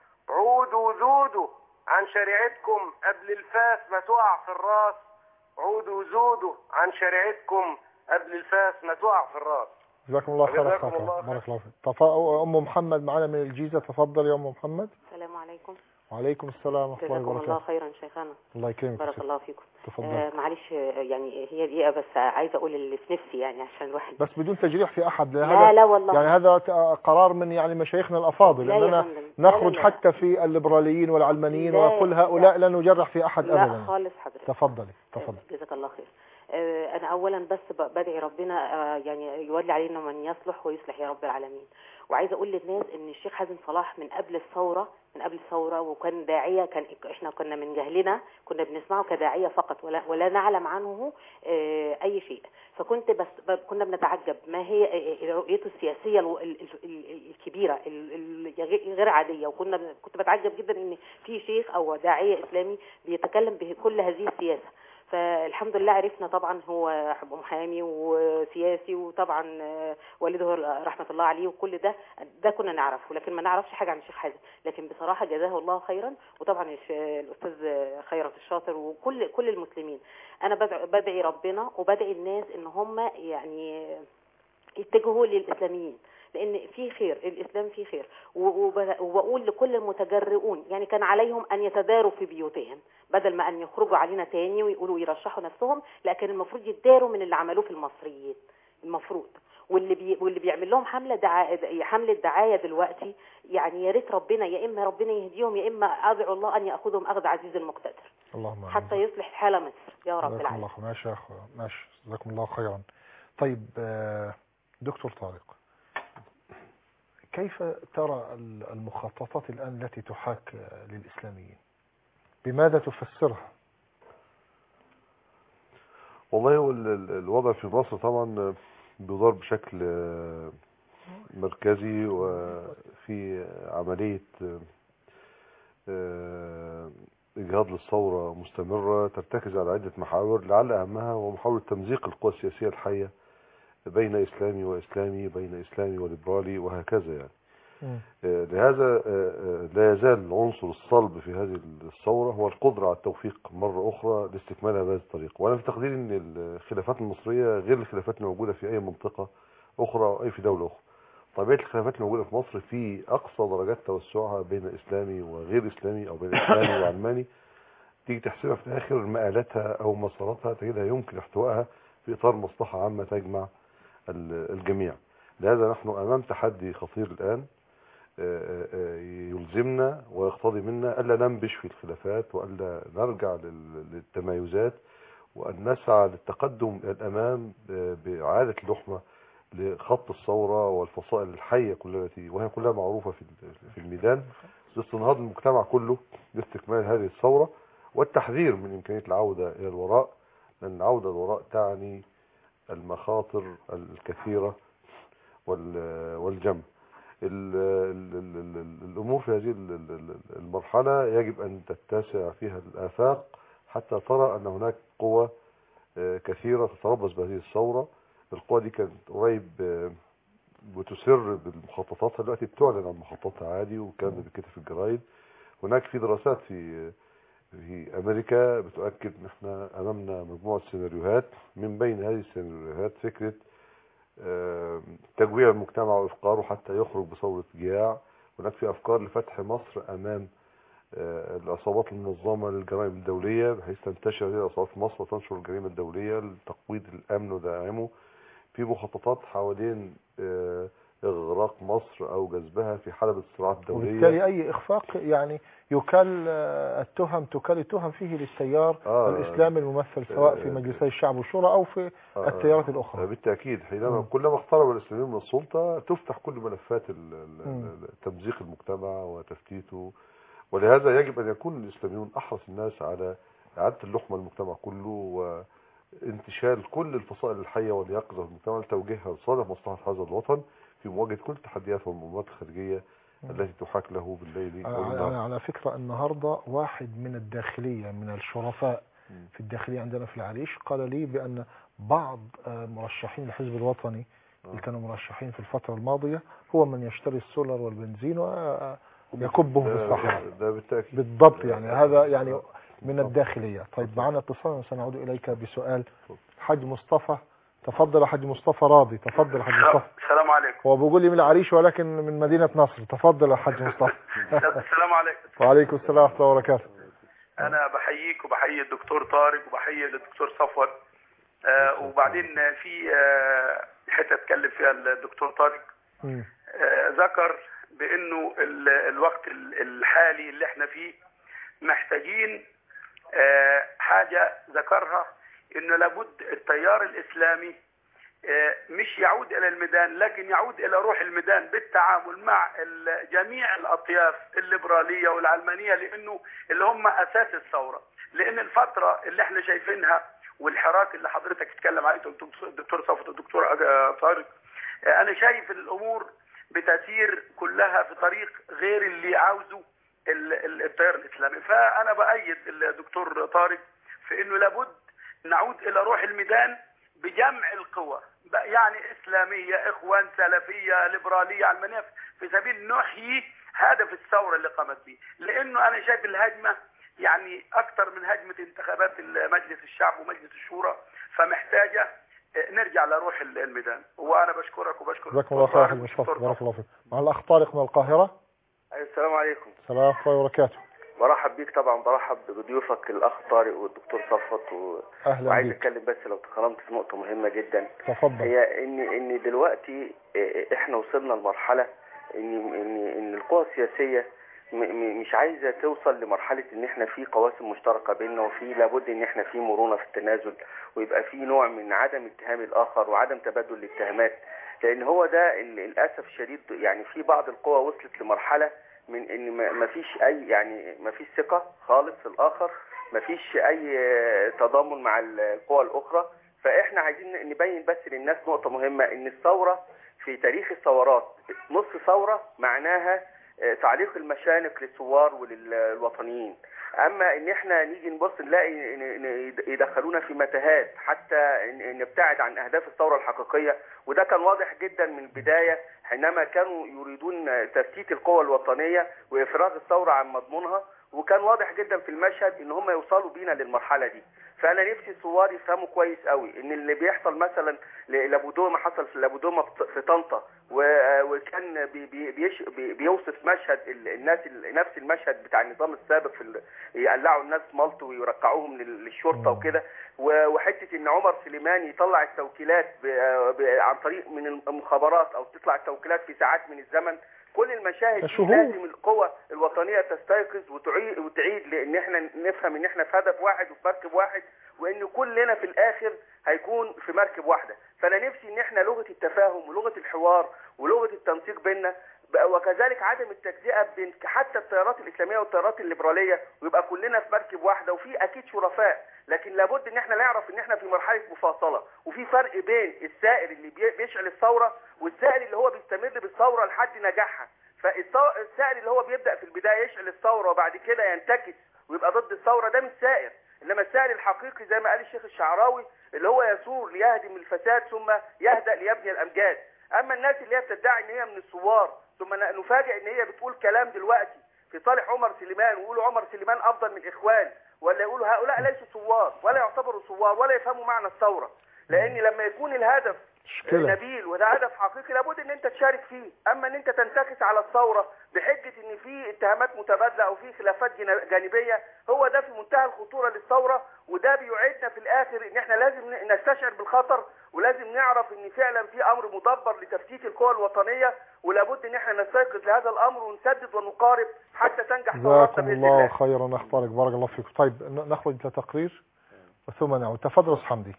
عودوا زودوا عن شريعتكم قبل الفاس ما تقع في الراس عودوا زودوا عن شريعتكم قبل الفاس ما تقع في الراس جزاكم الله خير جزاكم أخ الله رافع. بارك الله فيك تف... ام محمد معنا من الجيزه تفضل يا ام محمد السلام عليكم وعليكم السلام ورحمه الله جزاكم الله وبركاته خيرا شيخنا الله يكرمك بارك الله فيكم تفضل آه معلش آه، يعني هي دقيقة بس عايزة أقول اللي في نفسي يعني عشان الواحد بس بدون تجريح في احد لا هذا لا والله يعني هذا ت- قرار من يعني مشايخنا الافاضل لا يا اننا فندم. لا نخرج لا لا. حتى في الليبراليين والعلمانيين لا، وكل هؤلاء لا نجرح في احد لا ابدا خالص حضرتك تفضلي تفضلي جزاك الله خير آه، أنا أولا بس ب- بدعي ربنا آه، يعني يولي علينا من يصلح ويصلح يا رب العالمين وعايزة أقول للناس إن الشيخ حازم صلاح من قبل الثورة من قبل الثورة وكان داعية كان إحنا كنا من جهلنا كنا بنسمعه كداعية فقط ولا, ولا نعلم عنه آه، أي شيء فكنت بس ب- كنا بنتعجب ما هي آه، آه، رؤيته السياسية الو- ال- ال- ال- الكبيرة ال- ال- غير عادية وكنا ب- كنت بتعجب جدا إن في شيخ أو داعية إسلامي بيتكلم بكل هذه السياسة فالحمد لله عرفنا طبعا هو محامي وسياسي وطبعا آه، والده رحمه الله عليه وكل ده ده كنا نعرفه لكن ما نعرفش حاجه عن الشيخ حازم لكن بصراحه جزاه الله خيرا وطبعا الش- الاستاذ خيرت الشاطر وكل كل المسلمين انا بدع- بدعي ربنا وبدعي الناس ان هم يعني يتجهوا للاسلاميين لان في خير الاسلام فيه خير و- وب- وبقول لكل المتجرؤون يعني كان عليهم ان يتداروا في بيوتهم بدل ما ان يخرجوا علينا تاني ويقولوا يرشحوا نفسهم لا كان المفروض يتداروا من اللي عملوه في المصريين المفروض واللي بي واللي بيعمل لهم حمله دعايه حمله دعايه دلوقتي يعني يا ريت ربنا يا اما ربنا يهديهم يا اما ادعو الله ان ياخذهم اخذ عزيز المقتدر اللهم آمين. حتى يصلح حال مصر يا رب جزاكم العالمين الله خير. ماشي يا اخ ماشي جزاكم الله خيرا طيب آه، دكتور طارق كيف ترى ال- المخططات الآن التي تحاك آه، للإسلاميين بماذا تفسرها والله هو ال- ال- الوضع في مصر طبعا بيدار بشكل آه، مركزي وفي عملية آه، آه، إجهاض للثورة مستمرة ترتكز على عدة محاور لعل أهمها هو محاولة تمزيق القوى السياسية الحية بين إسلامي وإسلامي بين إسلامي وليبرالي وهكذا يعني آه، لهذا آه، آه، لا يزال العنصر الصلب في هذه الثورة هو القدرة على التوفيق مرة أخرى لاستكمالها بهذه الطريقة وأنا في تقديري أن الخلافات المصرية غير الخلافات الموجودة في أي منطقة أخرى أو أي في دولة أخرى طبيعة الخلافات الموجودة في مصر في أقصى درجات توسعها بين إسلامي وغير إسلامي أو بين إسلامي وعلماني تيجي تحسبها في الآخر مآلاتها أو مساراتها تجدها يمكن احتوائها في إطار مصلحة عامة تجمع ال- الجميع لهذا نحن أمام تحدي خطير الآن آه، آه، يلزمنا ويقتضي منا ألا ننبش في الخلافات وألا نرجع لل- للتمايزات وأن نسعى للتقدم إلى الأمام آه، بإعادة اللحمة لخط الثورة والفصائل الحية كلها التي وهي كلها معروفة في ال- في الميدان لاستنهاض المجتمع كله لاستكمال هذه الثورة والتحذير من إمكانية العودة إلى الوراء لأن العودة الوراء تعني المخاطر الكثيرة وال- والجمع ال- ال- ال- ال- الأمور في هذه ال- ال- ال- المرحلة يجب أن تتسع فيها الآفاق حتى ترى أن هناك قوى آه، كثيرة تتربص بهذه الثورة القوى دي كانت قريب آه، بتسر بالمخططات دلوقتي بتعلن عن مخططها عادي والكلام ده بيتكتب في الجرايد هناك في دراسات في في امريكا بتؤكد ان احنا امامنا مجموعه سيناريوهات من بين هذه السيناريوهات فكره آه، تجويع المجتمع وافقاره حتى يخرج بثوره جياع هناك في افكار لفتح مصر امام آه، العصابات المنظمه للجرائم الدوليه بحيث تنتشر هذه العصابات في مصر وتنشر الجريمه الدوليه لتقويض الامن ودعمه في مخططات حوالين آه، اغراق مصر او جذبها في حلبة الصراعات الدوليه وبالتالي أي إخفاق يعني يكال آه، التهم تكال التهم فيه للتيار آه. الإسلامي الممثل سواء في آه. مجلسي الشعب والشورى أو في آه. التيارات الأخرى بالتأكيد حينما مم. كلما اقترب الإسلاميون من السلطة تفتح كل ملفات ال- ال- مم. ال- تمزيق المجتمع وتفتيته ولهذا يجب أن يكون الإسلاميون أحرص الناس على إعادة اللحمة للمجتمع كله وانتشال كل الفصائل الحية واليقظة في المجتمع لتوجيهها لصالح مصلحة هذا الوطن في مواجهة كل التحديات والمهمات الخارجية مم. التي تحاك له بالليل أو على, بالنهار على فكرة النهاردة واحد من الداخلية من الشرفاء في الداخلية عندنا في العريش قال لي بأن بعض آه، مرشحين الحزب الوطني اللي كانوا مرشحين في الفترة الماضية هو من يشتري السولر والبنزين ويكبه في ده- الصحراء ده بالتأكيد بالضبط يعني هذا يعني من الداخلية طيب معنا اتصال سنعود إليك بسؤال حاج مصطفى تفضل يا حاج مصطفى راضي تفضل يا حاج مصطفى السلام عليكم هو بيقول لي من العريش ولكن من مدينة نصر تفضل يا حاج مصطفى السلام عليكم وعليكم السلام ورحمة الله وبركاته انا بحييك وبحيي الدكتور طارق وبحيي الدكتور صفوت آه وبعدين في آه حته اتكلم فيها الدكتور طارق مم. آه ذكر بانه ال- الوقت ال- الحالي اللي احنا فيه محتاجين آه حاجه ذكرها انه لابد التيار الاسلامي آه، مش يعود الى الميدان لكن يعود الى روح الميدان بالتعامل مع ال- جميع الاطياف الليبراليه والعلمانيه لانه اللي هم اساس الثوره لان الفتره اللي احنا شايفينها والحراك اللي حضرتك اتكلم عليه الدكتور صفوت والدكتور آه، طارق آه، انا شايف الامور بتسير كلها في طريق غير اللي عاوزه ال- ال- التيار الاسلامي فانا بايد الدكتور طارق في انه لابد نعود الى روح الميدان بجمع القوى بقى يعني اسلاميه اخوان سلفيه ليبراليه علمانيه في سبيل نحيي هدف الثوره اللي قامت به لانه انا شايف الهجمه يعني اكثر من هجمه انتخابات مجلس الشعب ومجلس الشورى فمحتاجه آه، نرجع لروح ال- الميدان وانا بشكرك وبشكر جزاكم الله خير يا حاج مصطفى بارك الله فيك مع الأخ طارق من القاهرة السلام عليكم السلام ورحمة الله وبركاته برحب بيك طبعا برحب بضيوفك الاخ طارق والدكتور صفوت و... أهلا وعايز بيك. اتكلم بس لو تكرمت في نقطه مهمه جدا تفضل هي ان ان دلوقتي اه، احنا وصلنا لمرحله ان ان ان القوى السياسيه م- م- مش عايزه توصل لمرحله ان احنا في قواسم مشتركه بيننا وفي لابد ان احنا في مرونه في التنازل ويبقى في نوع من عدم اتهام الاخر وعدم تبادل الاتهامات لان هو ده ال- للاسف الشديد يعني في بعض القوى وصلت لمرحله من ان ما- ما فيش اي يعني ما فيش ثقه خالص في الاخر ما فيش اي اه، تضامن مع القوى الاخرى فاحنا عايزين نبين بس للناس نقطه مهمه ان الثوره في تاريخ الثورات نص ثوره معناها آه، تعليق المشانق للثوار وللوطنيين اما ان احنا نيجي نبص نلاقي إن- إن يدخلونا في متاهات حتى إن- نبتعد عن اهداف الثوره الحقيقيه وده كان واضح جدا من البدايه حينما كانوا يريدون تفتيت القوى الوطنيه وافراغ الثوره عن مضمونها وكان واضح جدا في المشهد ان هم يوصلوا بينا للمرحله دي فانا نفسي الثوار يفهموا كويس قوي ان اللي بيحصل مثلا ل- لابودوما حصل في لابودوما في في طنطا و- وكان بي بي بيش بي بيوصف مشهد ال- الناس ال- نفس المشهد بتاع النظام السابق في ال- يقلعوا الناس مالطو ويرقعوهم لل- للشرطه وكده و- وحته ان عمر سليمان يطلع التوكيلات ب- ب- عن طريق من المخابرات او تطلع التوكيلات في ساعات من الزمن كل المشاهد دي شهور. لازم القوى الوطنيه تستيقظ وتعيد وتعيد لان احنا نفهم ان احنا في هدف واحد وفي مركب واحد وان كلنا في الاخر هيكون في مركب واحده فانا نفسي ان احنا لغه التفاهم ولغه الحوار ولغه التنسيق بيننا بقى- وكذلك عدم التجزئه بين حتى التيارات الاسلاميه والتيارات الليبراليه ويبقى كلنا في مركب واحده وفي اكيد شرفاء لكن لابد ان احنا نعرف ان احنا في مرحله مفاصله وفي فرق بين السائر اللي بي- بيشعل الثوره والسائر اللي هو بيستمر بالثوره لحد نجاحها فالسائر اللي هو بيبدا في البدايه يشعل الثوره وبعد كده ينتكس ويبقى ضد الثوره ده مش سائر انما السائر الحقيقي زي ما قال الشيخ الشعراوي اللي هو يثور ليهدم الفساد ثم يهدأ ليبني الامجاد اما الناس اللي هي بتدعي ان هي من الثوار ثم ن- نفاجئ ان هي بتقول كلام دلوقتي في صالح عمر سليمان ويقولوا عمر سليمان افضل من اخوان ولا يقولوا هؤلاء ليسوا ثوار ولا يعتبروا ثوار ولا يفهموا معنى الثوره لان لما يكون الهدف مشكلة. نبيل وده هدف حقيقي لابد ان انت تشارك فيه اما ان انت تنتكس على الثوره بحجه ان في اتهامات متبادله او في خلافات جنا- جانبيه هو ده في منتهى الخطوره للثوره وده بيوعدنا في الاخر ان احنا لازم ن- نستشعر بالخطر ولازم نعرف ان فعلا في امر مدبر لتفتيت القوى الوطنيه ولابد ان احنا نستيقظ لهذا الامر ونسدد ونقارب حتى تنجح ثوراتنا جزاكم باذن الله الله خيرا أخ طارق بارك الله فيك طيب ن- نخرج إلى تقرير ثم نعود تفضل أستاذ حمدي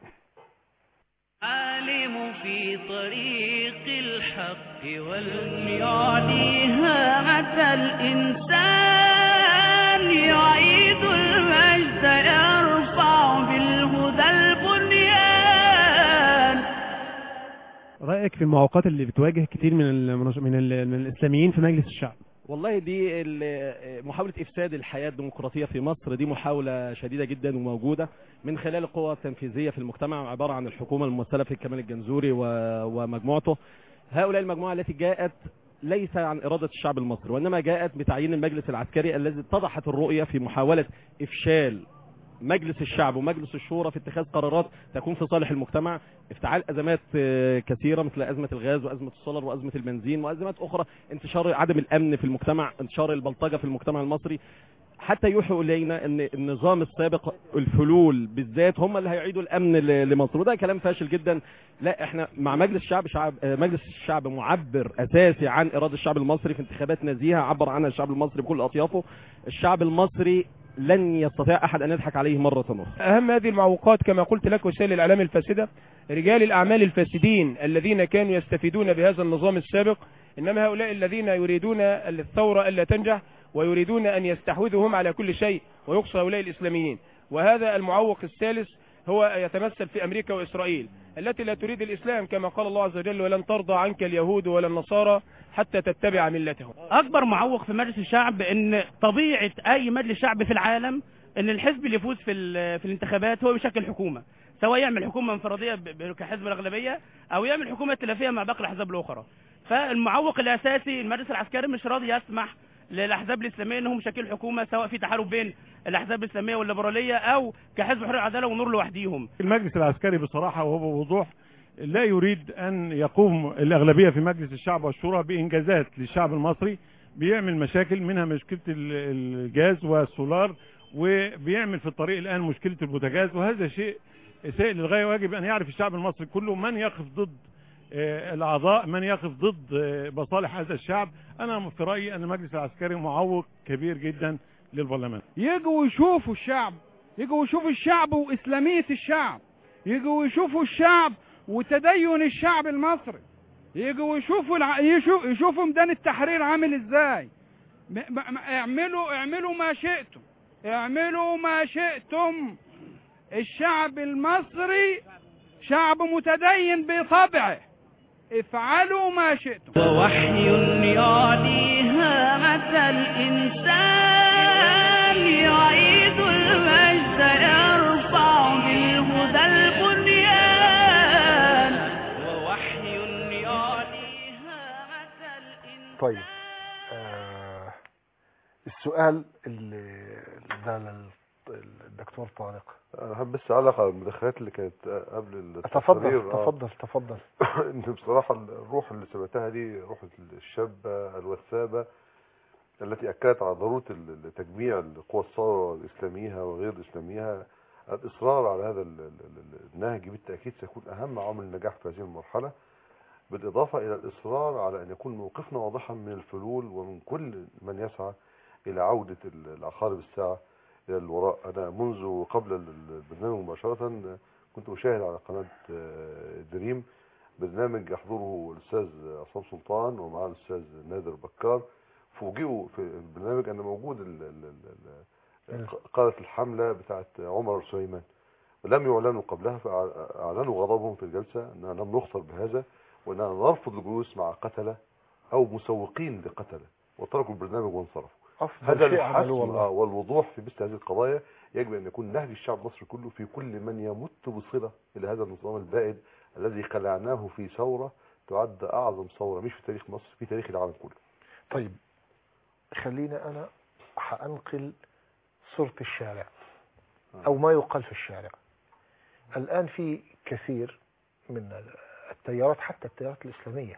عالم في طريق الحق واليعليها أتى الإنسان يعيد المجد يرفع بالهدى البنيان رأيك في المعوقات اللي بتواجه كتير من المناش- من, ال... من الإسلاميين في مجلس الشعب والله دي ال- محاولة إفساد الحياة الديمقراطية في مصر دي محاولة شديدة جدا وموجودة من خلال القوى التنفيذية في المجتمع عبارة عن الحكومة الممثلة في كمال الجنزوري و- ومجموعته هؤلاء المجموعة التي جاءت ليس عن إرادة الشعب المصري وإنما جاءت بتعيين المجلس العسكري الذي اتضحت الرؤية في محاولة إفشال مجلس الشعب ومجلس الشورى في اتخاذ قرارات تكون في صالح المجتمع افتعال ازمات آه، كثيره مثل ازمه الغاز وازمه السولر وازمه البنزين وازمات اخرى انتشار عدم الامن في المجتمع انتشار البلطجه في المجتمع المصري حتى يوحوا الينا ان النظام السابق الفلول بالذات هم اللي هيعيدوا الامن ل- لمصر وده كلام فاشل جدا لا احنا مع مجلس الشعب شعب آه، مجلس الشعب معبر اساسي عن اراده الشعب المصري في انتخابات نزيهه عبر عنها الشعب المصري بكل اطيافه الشعب المصري لن يستطيع احد ان يضحك عليه مره اخرى أهم هذه المعوقات كما قلت لك وسائل الإعلام الفاسدة رجال الأعمال الفاسدين الذين كانوا يستفيدون بهذا النظام السابق إنما هؤلاء الذين يريدون الثورة ألا تنجح ويريدون أن يستحوذوا هم على كل شيء ويقصى هؤلاء الإسلاميين وهذا المعوق الثالث هو يتمثل في أمريكا وإسرائيل التي لا تريد الإسلام كما قال الله عز وجل ولن ترضى عنك اليهود ولا النصارى حتى تتبع ملتهم اكبر معوق في مجلس الشعب ان طبيعه اي مجلس شعب في العالم ان الحزب اللي يفوز في ال- في الانتخابات هو بيشكل حكومه سواء يعمل حكومه انفراديه ب- ب- كحزب الاغلبيه او يعمل حكومه ائتلافيه مع باقي الاحزاب الاخرى فالمعوق الاساسي المجلس العسكري مش راضي يسمح للاحزاب الاسلاميه انهم يشكلوا حكومه سواء في تحالف بين الاحزاب الاسلاميه والليبراليه او كحزب حريه العداله ونور لوحديهم المجلس العسكري بصراحة وهو بوضوح لا يريد أن يقوم الأغلبية في مجلس الشعب والشورى بإنجازات للشعب المصري بيعمل مشاكل منها مشكلة ال- الجاز والسولار وبيعمل في الطريق الآن مشكلة البوتاجاز وهذا شيء سيء للغاية ويجب أن يعرف الشعب المصري كله من يقف ضد آه، الأعضاء من يقف ضد آه، مصالح هذا الشعب أنا في رأيي أن المجلس العسكري معوق كبير جدا للبرلمان يجوا يشوفوا الشعب يجوا يشوفوا الشعب وإسلامية الشعب يجوا يشوفوا الشعب وتدين الشعب المصري يجوا يشوفوا الع... يشوف... يشوفوا ميدان التحرير عامل ازاي م... م... م- اعملوا اعملوا ما شئتم اعملوا ما شئتم الشعب المصري شعب متدين بطبعه افعلوا ما شئتم ووحي يعلي هامة الإنسان يعيد المجد يرفع بالهدى البنيان ووحي يعلي هامة الإنسان طيب آه السؤال اللي ده لل- الدكتور طارق انا حابب بس اعلق على المداخلات اللي كانت قبل تفضل التقرير. آه. تفضل تفضل ان بصراحه الروح اللي سمعتها دي روح الشابه الوثابه التي اكدت على ضروره ال- تجميع قوى الثوره الاسلاميه وغير اسلاميها الاصرار على هذا ال- ال- ال- النهج بالتاكيد سيكون اهم عامل النجاح في هذه المرحله بالاضافه الى الاصرار على ان يكون موقفنا واضحا من الفلول ومن كل من يسعى الى عوده ال- العقارب الساعه الى الوراء انا منذ قبل ال- البرنامج مباشره كنت اشاهد على قناه آه، دريم برنامج يحضره الاستاذ عصام سلطان ومعاه الاستاذ نادر بكار فوجئوا في البرنامج ان موجود ال- ال- ال- ال- قاده الحمله بتاعه عمر سليمان لم يعلنوا قبلها فاعلنوا غضبهم في الجلسه اننا لم نخطر بهذا واننا نرفض الجلوس مع قتله او مسوقين لقتله وتركوا البرنامج وانصرفوا افضل هذا شيء الحسم عملوه والله آه، والوضوح في مثل هذه القضايا يجب ان يكون نهج الشعب المصري كله في كل من يمت بصله الى هذا النظام البائد الذي خلعناه في ثوره تعد اعظم ثوره مش في تاريخ مصر في تاريخ العالم كله طيب خلينا انا هانقل صورة الشارع او ما يقال في الشارع الان في كثير من التيارات حتى التيارات الاسلامية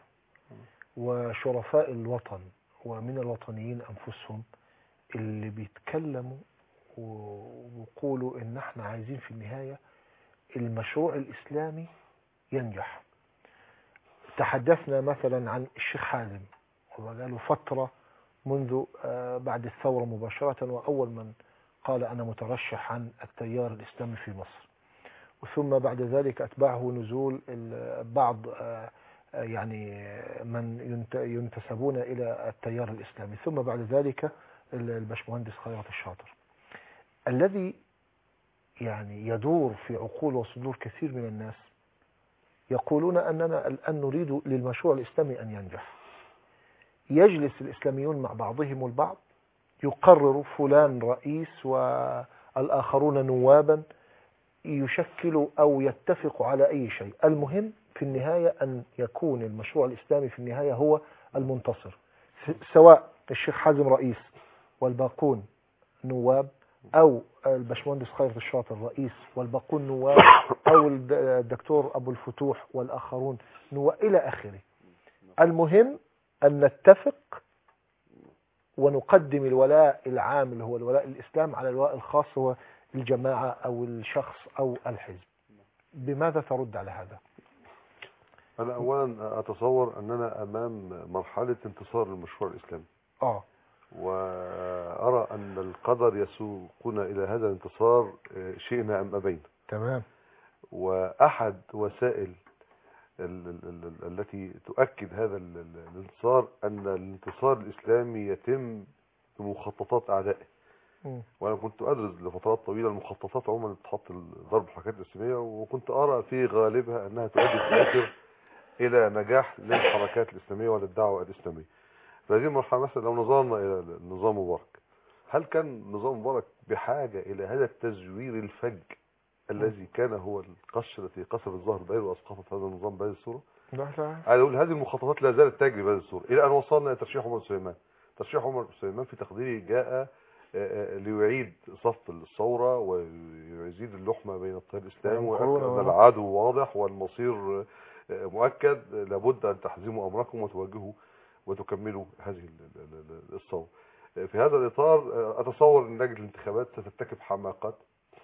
وشرفاء الوطن ومن الوطنيين انفسهم اللي بيتكلموا و- ويقولوا ان احنا عايزين في النهاية المشروع الاسلامي ينجح تحدثنا مثلا عن الشيخ حازم وقالوا فترة منذ آه، بعد الثورة مباشرة وأول من قال أنا مترشح عن التيار الإسلامي في مصر ثم بعد ذلك أتبعه نزول ال- بعض آه، آه، يعني من ينت- ينتسبون إلى التيار الإسلامي ثم بعد ذلك ال- البشمهندس خيرت الشاطر الذي يعني يدور في عقول وصدور كثير من الناس يقولون أننا الآن نريد للمشروع الإسلامي أن ينجح يجلس الإسلاميون مع بعضهم البعض يقرر فلان رئيس والآخرون نوابا يشكلوا أو يتفقوا على أي شيء المهم في النهاية أن يكون المشروع الإسلامي في النهاية هو المنتصر س- سواء الشيخ حازم رئيس والباقون نواب او الباشمهندس خيرت الشاطر رئيس والباقون نواب او الد- الدكتور ابو الفتوح والاخرون نواب الى اخره المهم ان نتفق ونقدم الولاء العام اللي هو الولاء الاسلام على الولاء الخاص هو الجماعه او الشخص او الحزب بماذا ترد على هذا أنا أولا أتصور أننا أمام مرحلة انتصار المشروع الإسلامي اه وأرى أن القدر يسوقنا إلى هذا الانتصار آه، شئنا أم أبينا تمام وأحد وسائل ال- ال- ال- التي تؤكد هذا ال- ال- الانتصار أن الانتصار الإسلامي يتم بمخططات أعدائه مم. وأنا كنت أدرس لفترات طويلة المخططات عموما اللي بتحط ضرب الحركات الإسلامية وكنت أرى في غالبها أنها تؤدي في الآخر إلى نجاح للحركات الإسلامية وللدعوة الإسلامية فهذه المرحلة مثلا لو نظرنا إلى النظام مبارك هل كان نظام مبارك بحاجة إلى هذا التزوير الفج الذي كان هو القش التي قصف الظهر بأير وأسقطت هذا النظام بهذه الصورة لا لا أنا أقول هذه المخططات لا زالت تجري بهذه الصورة إلى أن وصلنا إلى ترشيح عمر سليمان ترشيح عمر سليمان في تقديري جاء آه، آه، ليعيد صف الثورة ويزيد اللحمة بين التيار الإسلامي وينكرون وأن و- العدو واضح والمصير آه، مؤكد لابد أن تحزموا أمركم وتواجهوا وتكملوا هذه ال- ال- ال- الثورة في هذا الإطار آه، أتصور أن لجنة الانتخابات سترتكب حماقات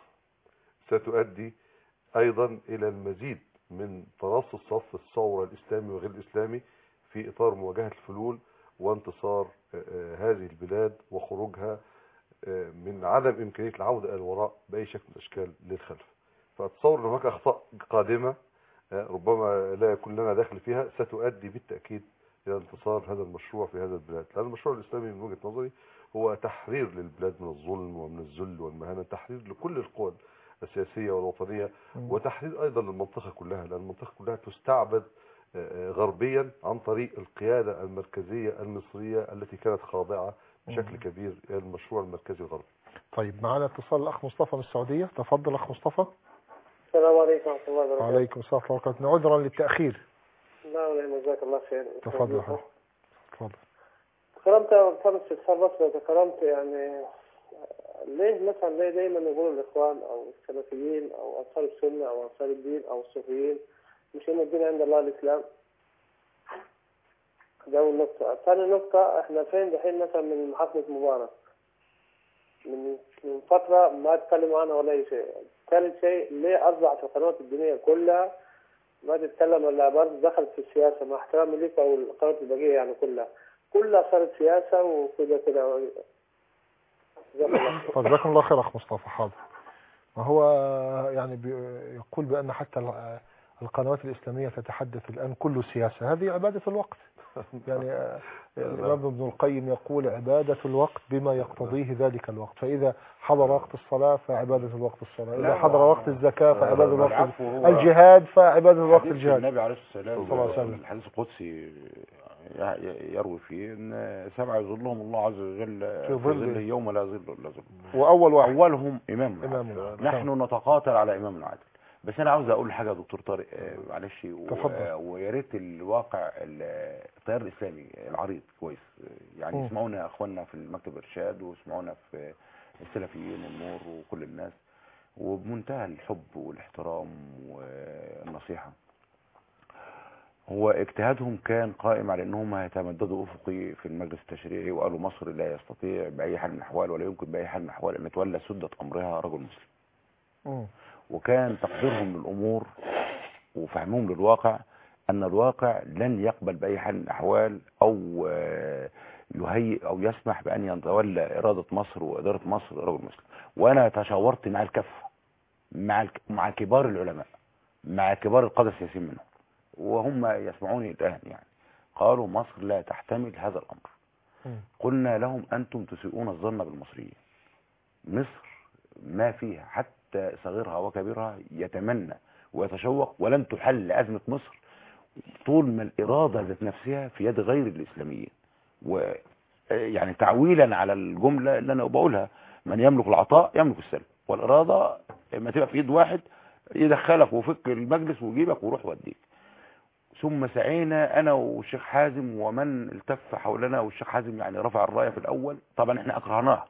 ستؤدي أيضا إلى المزيد من ترص الصف الثورة الإسلامي وغير الإسلامي في إطار مواجهة الفلول وانتصار آه، آه، هذه البلاد وخروجها آه، من عدم إمكانية العودة إلى الوراء بأي شكل من الأشكال للخلف فأتصور أن هناك أخطاء قادمة آه، ربما لا يكون لنا دخل فيها ستؤدي بالتأكيد إلى انتصار هذا المشروع في هذا البلاد لأن المشروع الإسلامي من وجهة نظري هو تحرير للبلاد من الظلم ومن الذل والمهانة تحرير لكل القوى السياسية والوطنية مم. وتحرير أيضا للمنطقة كلها لأن المنطقة كلها تستعبد آه، آه، غربيا عن طريق القيادة المركزية المصرية التي كانت خاضعة بشكل مم. كبير إلى المشروع المركزي الغربي طيب معنا اتصال الاخ مصطفى من السعوديه تفضل اخ مصطفى السلام عليكم ورحمة الله وبركاته. وعليكم السلام ورحمه الله وبركاته عذرا للتاخير لا ولا جزاك الله خير. تفضل يا حبيبي. تفضل تكرمت كرمت استفسار بس لو تكرمت يعني ليه مثلا ليه دايما يقولوا الاخوان او السلفيين او انصار السنه او انصار الدين او الصوفيين مش ان الدين عند الله الاسلام ده أول نقطة، ثاني نقطة احنا فين دحين مثلا من محافظة مبارك من من فترة ما تكلموا عنها ولا أي شيء، ثالث شيء ليه أصبحت القنوات الدينية كلها ما تتكلم إلا برضه دخلت في السياسة مع احترامي ليك أو القنوات الباقية يعني كلها، كلها صارت سياسة وكده كده جزاك الله خير. طيب جزاكم الله خير اخ مصطفى حاضر ما هو يعني بي- يقول بان حتى ال- القنوات الاسلاميه تتحدث الان كل سياسه هذه عباده الوقت يعني آه، الامام ابن القيم يقول عباده الوقت بما يقتضيه ذلك الوقت فاذا حضر وقت الصلاه فعباده الوقت الصلاه اذا لا، حضر هو- وقت الزكاه فعباده الوقت العفو هو- الجهاد فعباده الوقت حديث الجهاد النبي عليه الصلاة والسلام صلى الله عليه وسلم. الحديث القدسي ي- يروي فيه ان سبعة يظلهم الله عز وجل في في ظله. ظله يوم لا ظل الا ظله واول واحد اولهم امام إمام العادل. العادل. نحن نتقاتل على امام العادل بس انا عاوز اقول حاجه يا دكتور طارق آه، معلش و- تفضل. ويا ريت الواقع ال- التيار الاسلامي العريض كويس آه، يعني مم. يسمعونا اخواننا في المكتب الارشاد ويسمعونا في السلفيين والنور وكل الناس وبمنتهى الحب والاحترام والنصيحه هو اجتهادهم كان قائم على انهم هيتمددوا افقي في المجلس التشريعي وقالوا مصر لا يستطيع باي حال من الاحوال ولا يمكن باي حال من الاحوال ان يتولى سده امرها رجل مسلم مم. وكان تقديرهم للامور وفهمهم للواقع ان الواقع لن يقبل باي حال من الاحوال او آه، يهيئ او يسمح بان يتولى اراده مصر واداره مصر رجل مسلم وانا تشاورت مع الكافه مع الك... مع كبار العلماء مع كبار القاده السياسيين منهم وهم يسمعوني الان يعني قالوا مصر لا تحتمل هذا الامر مم. قلنا لهم انتم تسيئون الظن بالمصريين مصر ما فيها حتى صغيرها وكبيرها يتمنى ويتشوق ولن تحل ازمه مصر طول ما الاراده ذات نفسها في يد غير الاسلاميين و يعني تعويلا على الجمله اللي انا بقولها من يملك العطاء يملك السلب والاراده لما تبقى في ايد واحد يدخلك وفك المجلس ويجيبك ويروح يوديك ثم سعينا انا والشيخ حازم ومن التف حولنا والشيخ حازم يعني رفع الرايه في الاول طبعا احنا اكرهناها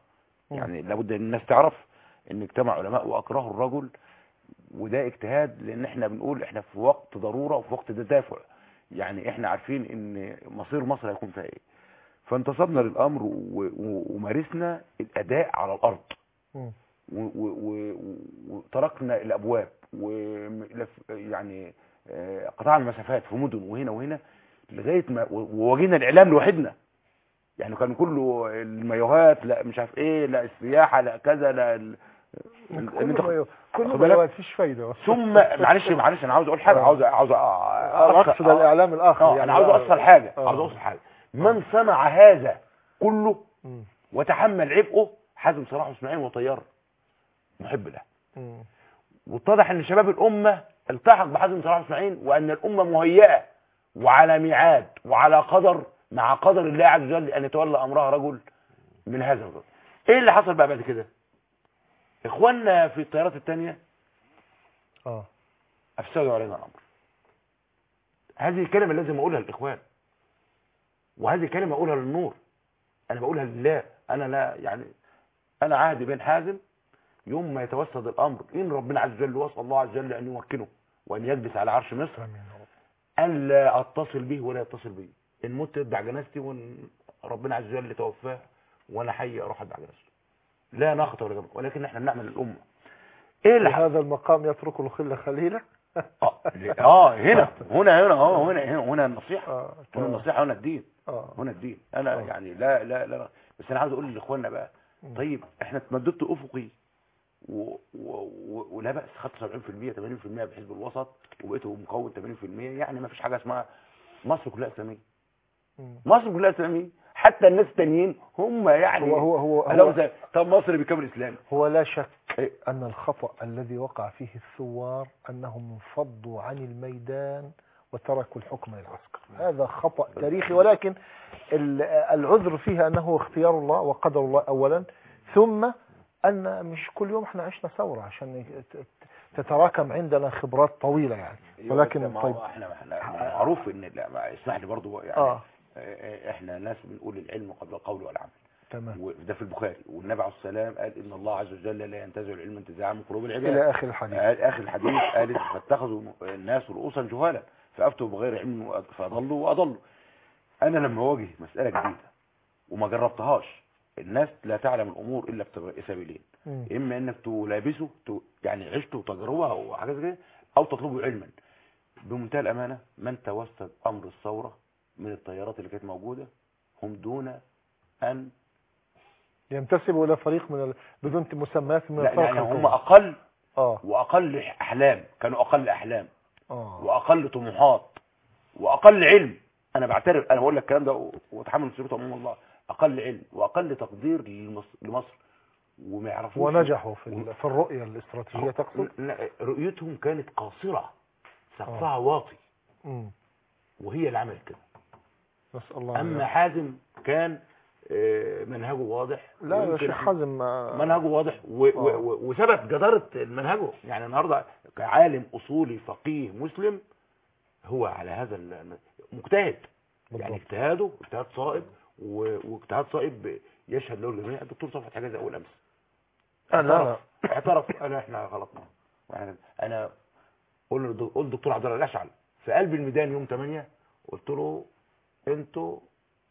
يعني لابد ان الناس تعرف ان اجتمع علماء واكرهوا الرجل وده اجتهاد لان احنا بنقول احنا في وقت ضرورة وفي وقت تدافع يعني احنا عارفين ان مصير مصر هيكون فيها ايه فانتصبنا للامر و- و- ومارسنا الاداء على الارض مم. و- و- و- وتركنا الابواب ولف- يعني آه، قطعنا المسافات في مدن وهنا وهنا لغايه ما و- وواجهنا الاعلام لوحدنا يعني كان كله المايوهات لا مش عارف ايه لا السياحه لا كذا لا ال... ال- كل إن أنت- ما كل واخد ما بالك؟ مفيش فايده ثم معلش معلش انا عاوز اقول حاجه آه. عاوز عاوز اقصد الاعلام الاخر اه يعني انا عاوز لا- اوصل حاجه آه. عاوز اوصل حاجه من صنع هذا كله مم. وتحمل عبئه حازم صلاح اسماعيل وطيار محب له مم. واتضح ان شباب الامه التحق بحازم صلاح اسماعيل وان الامه مهيئه وعلى ميعاد وعلى قدر مع قدر الله عز وجل ان يتولى امرها رجل من هذا الرجل ايه اللي حصل بقى بعد كده اخواننا في التيارات الثانيه اه افسدوا علينا الامر هذه الكلمه لازم اقولها للاخوان وهذه كلمه اقولها للنور انا بقولها لله انا لا يعني انا عهدي بين حازم يوم ما يتوسد الامر ان ربنا عز وجل واسال الله عز وجل ان يمكنه وان يجلس على عرش مصر ان لا اتصل به ولا يتصل بي ان مت يتبع جنازتي وان ربنا عز وجل توفاه وانا حي اروح اتبع جنازته لا ناقه ولا جمل ولكن احنا بنعمل الامه ايه اللي حصل؟ هذا المقام يترك الخل خليلا اه هنا هنا هنا اه هنا هنا هنا النصيحه آه، هنا النصيحه هنا الدين اه هنا الدين انا يعني لا لا لا بس انا عاوز اقول لاخواننا بقى طيب احنا اتمددت افقي و... و... و... ولا بأس خدت 70% 80% بحزب الوسط وبقيته مكون 80% يعني ما فيش حاجه اسمها مصر كلها اسلاميه مصر كلها اسلاميه حتى الناس التانيين هم يعني هو هو هو, قالوا هو, زي طب مصر بيكمل اسلامي هو لا شك أن الخطأ الذي وقع فيه الثوار أنهم انفضوا عن الميدان وتركوا الحكم للعسكر هذا خطأ تاريخي ولكن ال- العذر فيها أنه اختيار الله وقدر الله أولا ثم أن مش كل يوم احنا عشنا ثورة عشان ت- ت- تتراكم عندنا خبرات طويلة يعني ولكن ما هو طيب احنا احنا معروف ان لا ما اسمح لي برضه يعني آه. آه، احنا ناس بنقول العلم قبل القول والعمل تمام وده في البخاري والنبي عليه السلام قال ان الله عز وجل لا ينتزع العلم انتزاعا من قلوب العباد إلى آخر الحديث قال اخر الحديث قال فاتخذوا الناس رؤوسا جهالا فافتوا بغير علم وأ- فاضلوا واضلوا انا لما اواجه مساله جديده وما جربتهاش الناس لا تعلم الامور الا بسبيلين مم. اما انك تلابسه ت- يعني عشته تجربه او حاجه زي كده او تطلبه علما بمنتهى الامانه من توسد امر الثوره من التيارات اللي كانت موجوده هم دون ان ينتسبوا إلى فريق من ال... بدون مسميات من لا الفرق يعني هم الكبرى. اقل اه واقل احلام كانوا اقل احلام اه واقل طموحات واقل علم انا بعترف انا بقول لك الكلام ده و- واتحمل مسؤوليته امام الله اقل علم واقل تقدير لمصر, لمصر وما يعرفوش ونجحوا في ال- في الرؤية الاستراتيجية تقصد لا، رؤيتهم كانت قاصره سقفها واطي مم. وهي اللي عملت كده نسأل الله اما أن- حازم كان آه، منهجه واضح لا يا ويمكن شيخ حازم آه، منهجه واضح و- و- و- وثبت جدارة منهجه يعني النهارده كعالم اصولي فقيه مسلم هو على هذا ال- مجتهد يعني اجتهاده اجتهاد صائب و- واجتهاد صائب يشهد له الجميع الدكتور صفحت حاجه زي اول امس آه، لا لا اعترف اعترف انا احنا غلطنا واحنا انا قول له قول الدكتور عبد الله الاشعل في قلب الميدان يوم 8 قلت له انتوا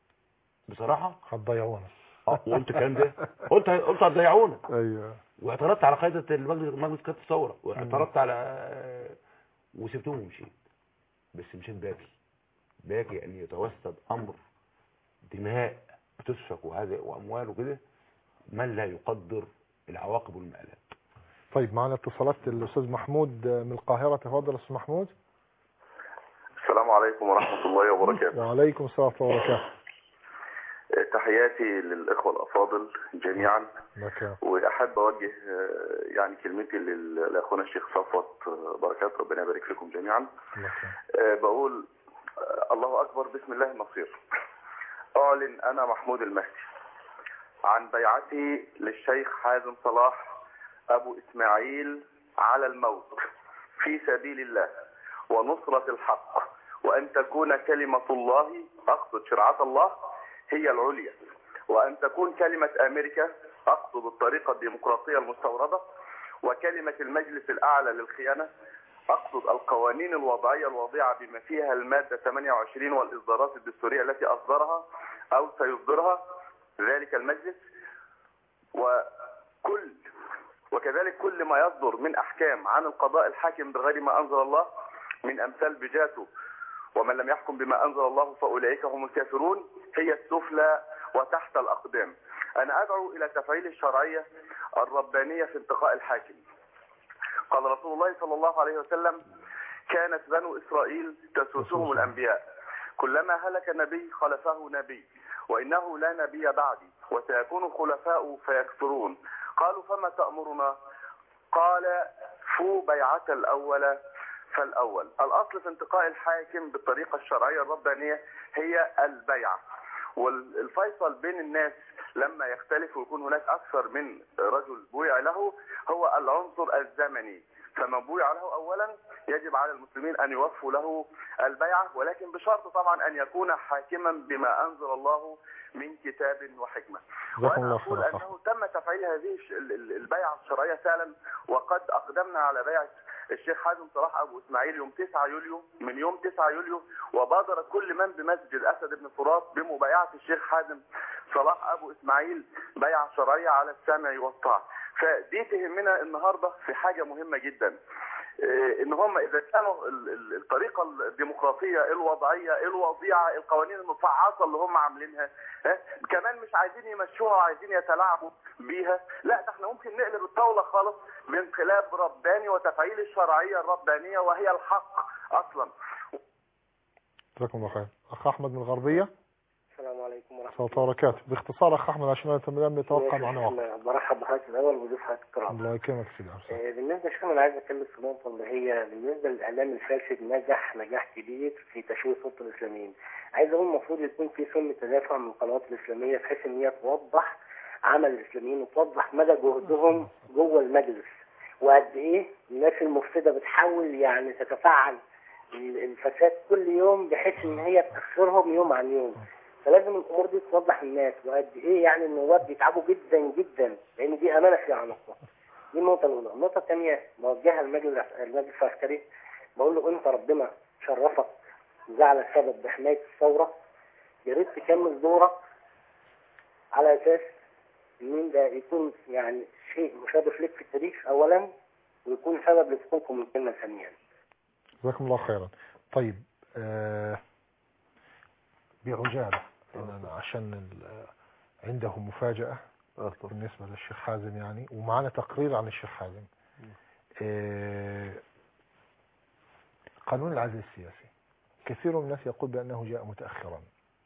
بصراحه هتضيعونا اه وقلت الكلام ده قلت قلت هتضيعونا ايوه واعترضت على قاعده المجلس مجلس قياده الثوره واعترضت على وسبتهم ومشيت بس مشيت باكي باكي ان يتوسد امر دماء بتسفك وهذا واموال وكده من لا يقدر العواقب والمآلات طيب معنا اتصالات الاستاذ محمود من القاهرة تفضل استاذ محمود السلام عليكم ورحمة الله وبركاته وعليكم السلام ورحمة الله وبركاته تحياتي للإخوة الأفاضل جميعا لك وأحب أوجه آه، يعني كلمتي لل- لأخونا الشيخ صفوت آه، بركات ربنا يبارك فيكم جميعا آه، بقول آه، الله أكبر بسم الله المصير أعلن أنا محمود المهدي عن بيعتي للشيخ حازم صلاح أبو إسماعيل على الموت في سبيل الله ونصرة الحق وأن تكون كلمة الله أقصد شرعة الله هي العليا وأن تكون كلمة أمريكا أقصد الطريقة الديمقراطية المستوردة وكلمة المجلس الأعلى للخيانة أقصد القوانين الوضعية الواضعة بما فيها المادة 28 والإصدارات الدستورية التي أصدرها أو سيصدرها ذلك المجلس وكل وكذلك كل ما يصدر من أحكام عن القضاء الحاكم بغير ما أنزل الله من أمثال بجاته ومن لم يحكم بما أنزل الله فأولئك هم الكافرون هي السفلى وتحت الأقدام أنا أدعو إلى تفعيل الشرعية الربانية في انتقاء الحاكم قال رسول الله صلى الله عليه وسلم كانت بنو إسرائيل تسوسهم الأنبياء كلما هلك نبي خلفه نبي وإنه لا نبي بعدي وسيكون خلفاء فيكثرون قالوا فما تأمرنا قال فو بيعة الأول فالأول الأصل في انتقاء الحاكم بالطريقة الشرعية الربانية هي البيعة والفيصل بين الناس لما يختلف ويكون هناك أكثر من رجل بويع له هو العنصر الزمني فمن بويع له أولا يجب على المسلمين أن يوفوا له البيعة ولكن بشرط طبعا أن يكون حاكما بما أنزل الله من كتاب وحكمة جزاكم وأنا الله أقول خيرا أنه تم تفعيل هذه الش- ال- ال- البيعة الشرعية فعلا وقد أقدمنا على بيعة الشيخ حازم صلاح أبو إسماعيل يوم 9 يوليو من يوم 9 يوليو وبادر كل من بمسجد أسد بن فرات بمبايعة الشيخ حازم صلاح أبو إسماعيل بيعة شرعية على السمع والطاعة فدي تهمنا النهاردة في حاجة مهمة جدا إيه، ان هم اذا كانوا ال- ال- الطريقه الديمقراطيه الوضعيه الوضيعه القوانين المفعصه اللي هم عاملينها ها، كمان مش عايزين يمشوها وعايزين يتلاعبوا بيها لا ده احنا ممكن نقلب الطاوله خالص بانقلاب رباني وتفعيل الشرعيه الربانيه وهي الحق اصلا جزاكم الله خير أخ أحمد من الغربية السلام عليكم ورحمة صلى الله وبركاته باختصار أخ أحمد عشان لم يتوقع معنا وقت الله برحب بحضرتك الأول وضيف حضرتك الكرام الله يكرمك سيدي عبد السلام. آه، بالنسبة لشيخنا أنا عايز أتكلم في نقطة اللي هي بالنسبة للإعلام الفاسد نجح نجاح كبير في تشويه صوت الإسلاميين عايز أقول المفروض يكون في سنة تدافع من القنوات الإسلامية بحيث إن هي توضح عمل الإسلاميين وتوضح مدى جهدهم جوه المجلس وقد إيه الناس المفسدة بتحاول يعني تتفاعل ال- الفساد كل يوم بحيث إن هي تأخرهم يوم عن يوم فلازم الامور دي توضح للناس وقد ايه يعني النواب بيتعبوا جدا جدا لان دي امانه في عنقهم دي النقطه الاولى النقطه الثانيه بوجهها المجلس المجلس العسكري بقول له انت ربنا شرفك وجعلك سبب بحمايه الثوره يا ريت تكمل دورك على اساس ان ده يكون يعني شيء مشرف لك في التاريخ اولا ويكون سبب لسقوطكم من الجنه ثانيا جزاكم الله خيرا طيب آه بعجالة أنا عشان ال- عنده مفاجأة بالنسبة للشيخ حازم يعني ومعنا تقرير عن الشيخ حازم آه قانون العزل السياسي كثير من الناس يقول بأنه جاء متأخرا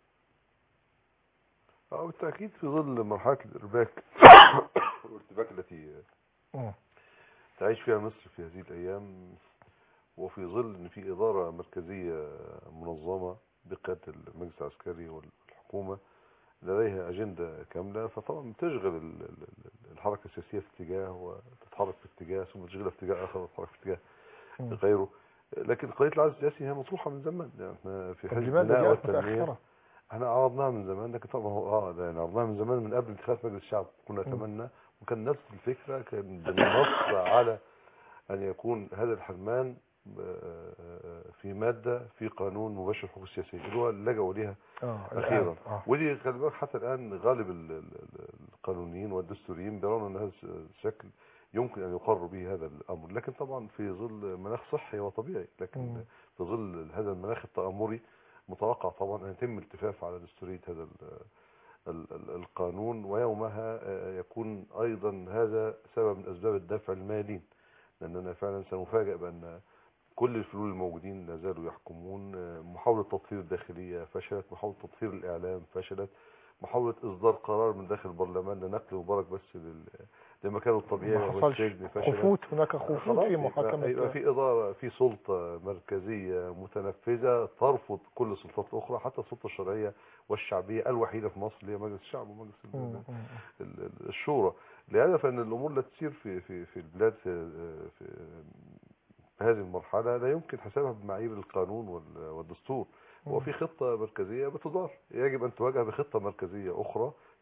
أو بالتأكيد في ظل مرحلة الإرباك والارتباك التي مم. تعيش فيها مصر في هذه الأيام وفي ظل أن في إدارة مركزية منظمة بقيادة المجلس العسكري والحكومة لديها أجندة كاملة فطبعا بتشغل ال- ال- ال- الحركة السياسية في اتجاه وتتحرك في اتجاه ثم تشغلها في اتجاه آخر وتتحرك في اتجاه مم. غيره لكن قضية العزل السياسي هي مطروحة من زمان يعني احنا في طب حزب لماذا البناء جاءت والتنمية متأخرة؟ احنا عرضناها من زمان لكن طبعا هو اه ده يعني عرضناها من زمان من قبل انتخابات مجلس الشعب كنا نتمنى وكان نفس الفكرة كان بالنص على ان يكون هذا الحرمان آه، في مادة في قانون مباشر الحقوق السياسية اللي هو اللي لجأوا ليها آه، أخيرا الآن، آه. ودي خلي بالك حتى الآن غالب ال- ال- القانونيين والدستوريين بيرون أن هذا الشكل يمكن أن يقر به هذا الأمر لكن طبعا في ظل مناخ صحي وطبيعي لكن مم. في ظل هذا المناخ التأمري متوقع طبعا أن يتم الالتفاف على دستورية هذا ال- ال- ال- القانون ويومها آه، يكون أيضا هذا سبب من أسباب الدفع المالي لأننا فعلا سنفاجأ بأن كل الفلول الموجودين لا زالوا يحكمون آه، محاولة تطهير الداخلية فشلت محاولة تطهير الإعلام فشلت محاولة إصدار قرار من داخل البرلمان لنقل مبارك بس لل- لمكانه الطبيعي ما وهو حصلش السجن فشلت خفوت هناك خفوت خلاص في يبقى, محاكمة يبقى في إدارة في سلطة مركزية متنفذة ترفض كل السلطات الأخرى حتى السلطة الشرعية والشعبية الوحيدة في مصر اللي هي مجلس الشعب ومجلس ال- مم. مم. ال- ال- الشورى لهذا فإن الأمور لا تسير في في في البلاد في في في هذه المرحلة لا يمكن حسابها بمعايير القانون وال- والدستور مم. وفي خطة مركزية بتدار يجب أن تواجه بخطة مركزية أخرى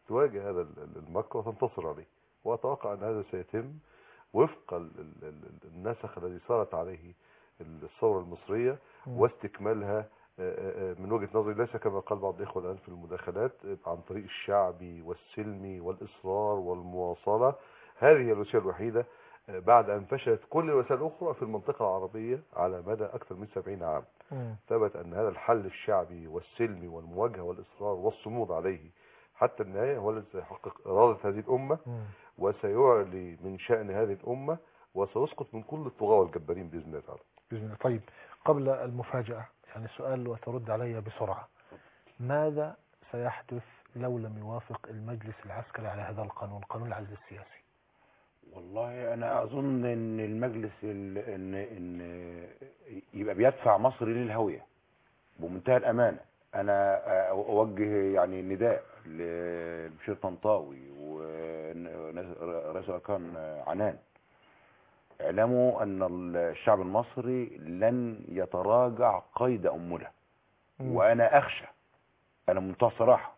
تواجه هذا ال- ال- المكر وتنتصر عليه وأتوقع أن هذا سيتم وفق ال- ال- ال- النسق الذي صارت عليه الثورة المصرية مم. واستكمالها آه، آه، من وجهة نظري ليس كما قال بعض الإخوة الآن في المداخلات آه، عن طريق الشعبي والسلمي والإصرار والمواصلة هذه هي الوسيلة الوحيدة آه، بعد أن فشلت كل الوسائل الأخرى في المنطقة العربية على مدى أكثر من 70 عام مم. ثبت أن هذا الحل الشعبي والسلمي والمواجهة والإصرار والصمود عليه حتى النهاية هو الذي سيحقق إرادة هذه الأمة مم. وسيعلي من شأن هذه الأمة وسيسقط من كل الطغاة والجبارين بإذن الله تعالى بإذن الله طيب قبل المفاجأة يعني سؤال وترد علي بسرعة ماذا سيحدث لو لم يوافق المجلس العسكري على هذا القانون قانون العزل السياسي والله انا اظن ان المجلس ال- ان ان يبقى بيدفع مصر للهويه بمنتهى الامانه انا اوجه يعني نداء لبشير طنطاوي ورئيس اركان عنان اعلموا ان الشعب المصري لن يتراجع قيد امله وانا اخشى انا منتهى الصراحه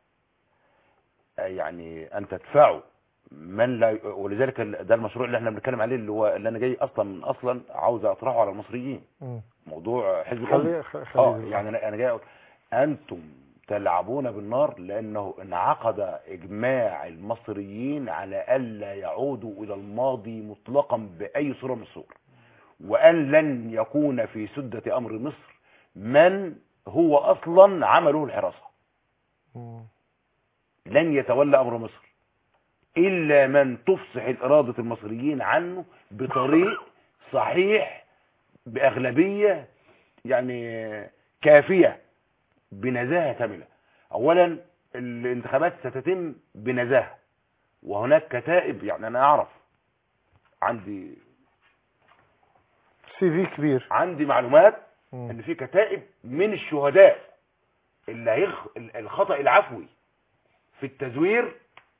يعني ان تدفعوا من لا ولذلك ال- ده المشروع اللي احنا بنتكلم عليه اللي هو اللي انا جاي اصلا من اصلا عاوز اطرحه على المصريين مم. موضوع حزب خليه- الأمة خ- خليه اه دلوقتي. يعني انا أنا جاي اقول انتم تلعبون بالنار لانه انعقد اجماع المصريين على الا يعودوا الى الماضي مطلقا باي صوره من الصور وان لن يكون في سده امر مصر من هو اصلا عمله الحراسه مم. لن يتولى امر مصر الا من تفصح اراده المصريين عنه بطريق صحيح باغلبيه يعني كافيه بنزاهه كامله اولا الانتخابات ستتم بنزاهه وهناك كتائب يعني انا اعرف عندي سي في كبير عندي معلومات مم. ان في كتائب من الشهداء اللي هيخ... الخطأ العفوي في التزوير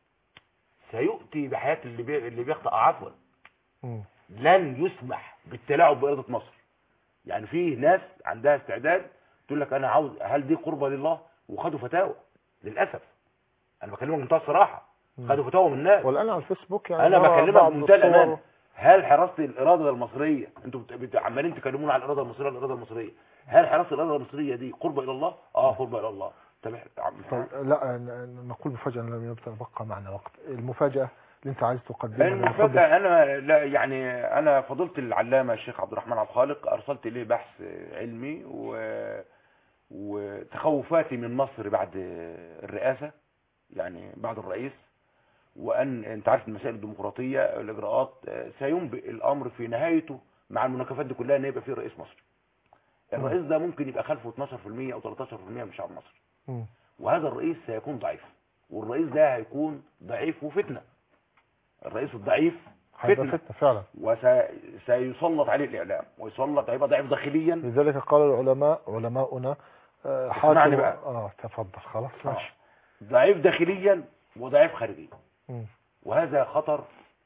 سيؤتي بحياة اللي, بي... اللي بيخطأ عفوا مم. لن يسمح بالتلاعب بإرادة مصر يعني في ناس عندها استعداد تقول لك انا عاوز هل دي قربة لله وخدوا فتاوى للأسف انا بكلمك بمنتهى الصراحة خدوا فتاوى من الناس والآن على الفيسبوك يعني انا نرى بكلمك بعض بمنتهى الصور. الامانه هل حراسه الاراده المصريه انتوا بت- بت- عمالين تكلمونا على الاراده المصريه الاراده المصريه هل حراسه الاراده المصريه دي قربه الى الله اه قربه الى الله طب إحنا- عم- طيب لا ن- نقول مفاجأة لم يبقى معنا وقت المفاجأة اللي انت عايز تقدمها لنا، اتفضل. المفاجاه انا لا يعني انا فضلت العلامه الشيخ عبد الرحمن عبد الخالق ارسلت اليه بحث علمي و وتخوفاتي من مصر بعد الرئاسه يعني بعد الرئيس وان انت عارف المسائل الديمقراطيه الاجراءات آه، سينبئ الامر في نهايته مع المناكفات دي كلها ان يبقى في رئيس مصري الرئيس ده ممكن يبقى خلفه 12% او 13% من الشعب المصري مم. وهذا الرئيس سيكون ضعيف والرئيس ده هيكون ضعيف وفتنه الرئيس الضعيف هيبقى فتنه فتنة فعلا وسيسلط عليه الاعلام ويسلط هيبقى ضعيف داخليا لذلك قال العلماء علماؤنا آه، اسمعني حاكم بقى. اه تفضل خلاص ماشي ضعيف داخليا وضعيف خارجيا مم. وهذا خطر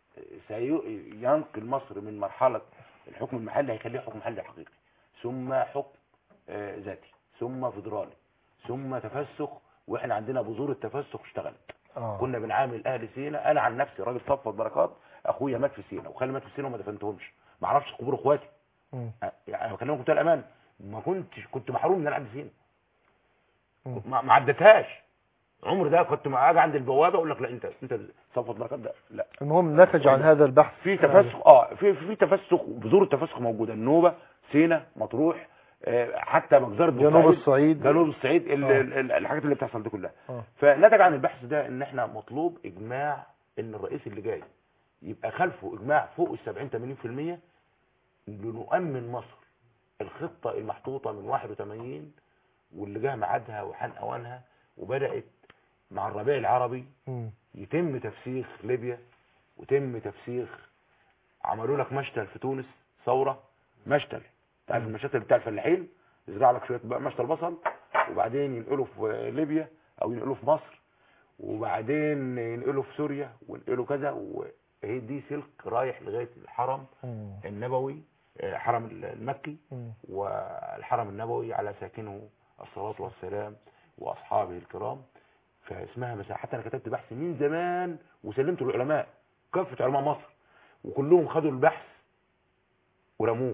سينقل مصر من مرحلة الحكم المحلي هيخليه حكم محلي حقيقي ثم حكم آه، ذاتي ثم فيدرالي ثم تفسخ واحنا عندنا بذور التفسخ اشتغلت آه. كنا بنعامل اهل سينا انا عن نفسي راجل صفوت بركات اخويا مات في سينا وخالي مات في سينا وما دفنتهمش ما اعرفش قبور اخواتي مم. يعني انا بكلمك بمنتهى الامان ما كنتش كنت محروم ان انا اعدي سينا مم. ما ما عدتهاش عمر ده كنت ما اجي عند البوابه اقول لك لا انت انت صفوت بركات ده لا المهم نتج عن هذا البحث في تفسخ اه في في تفسخ بذور التفسخ موجوده النوبه سينا مطروح آه، حتى مجزره جنوب بورسعيد، الصعيد. جنوب الصعيد ال- آه. ال- ال- الحاجات اللي بتحصل دي كلها آه. فنتج عن البحث ده ان احنا مطلوب اجماع ان الرئيس اللي جاي يبقى خلفه اجماع فوق ال 70 80% لنؤمن مصر الخطه المحطوطه من 81 واللي جه ميعادها وحان اوانها وبدات مع الربيع العربي مم. يتم تفسيخ ليبيا ويتم تفسيخ عملوا لك مشتل في تونس ثوره مشتل تعرف المشتل بتاع الفلاحين يزرع لك شويه بقى مشتل بصل وبعدين ينقله في ليبيا او ينقله في مصر وبعدين ينقله في سوريا وينقله كذا وهي دي سلك رايح لغايه الحرم مم. النبوي آه، حرم المكي مم. والحرم النبوي على ساكنه الصلاة والسلام وأصحابه الكرام فاسمها مساحة حتى انا كتبت بحث من زمان وسلمته للعلماء كافة علماء مصر وكلهم خدوا البحث ورموه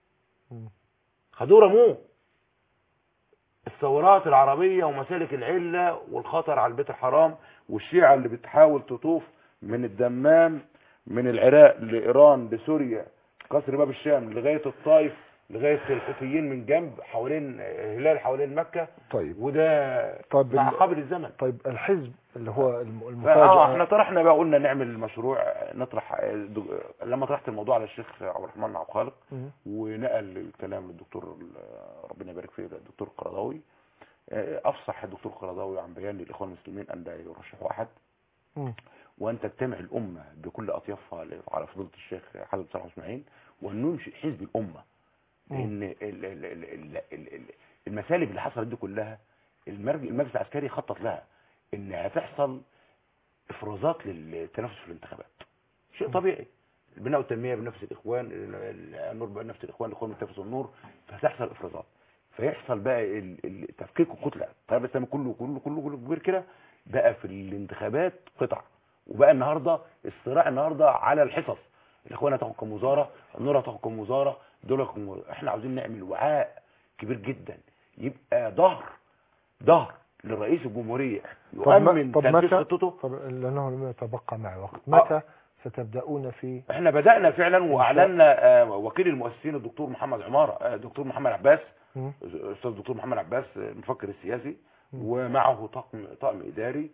خدوه رموه الثورات العربية ومسالك العلة والخطر على البيت الحرام والشيعة اللي بتحاول تطوف من الدمام من العراق لإيران لسوريا قصر باب الشام لغاية الطائف لغاية الحوثيين من جنب حوالين هلال حوالين مكة طيب وده طيب مع ال- قبل الزمن طيب الحزب اللي هو الم- اه المفاجأة احنا طرحنا بقى قلنا نعمل مشروع نطرح لما طرحت الموضوع على الشيخ عبد الرحمن عبد الخالق مم. ونقل الكلام للدكتور ربنا يبارك فيه الدكتور القرضاوي آه، افصح الدكتور القرضاوي عن بيان للاخوان المسلمين ان لا يرشحوا احد مم. وان تجتمع الامه بكل اطيافها على فضيله الشيخ حازم صلاح اسماعيل وان ننشئ حزب الامه لان ال- ال- ال- ال- ال- ال- المسالب اللي حصلت دي كلها المرج- المجلس العسكري خطط لها ان هتحصل افرازات للتنافس في الانتخابات شيء طبيعي البناء والتنميه بنفس الاخوان ال- النور بنفس الاخوان الاخوان بتنافس النور فهتحصل افرازات فيحصل بقى ال- ال- تفكيك الكتله التيار الاسلامي كله كله كله كله كبير كده بقى في الانتخابات قطع وبقى النهارده الصراع النهارده على الحصص الاخوان هتاخد كم وزاره النور هتاخد كم وزاره دول كم وزارة. احنا عاوزين نعمل وعاء كبير جدا يبقى ظهر ظهر لرئيس الجمهوريه طب ما- يؤمن طب تنفيذ متى خطته طب لأنه لم يتبقى معي وقت متى ستبدأون في احنا بدأنا فعلا واعلنا آه، وكيل المؤسسين الدكتور محمد عمارة آه، دكتور محمد عباس مم. استاذ الدكتور محمد عباس آه، المفكر السياسي ومعه طاقم طاقم اداري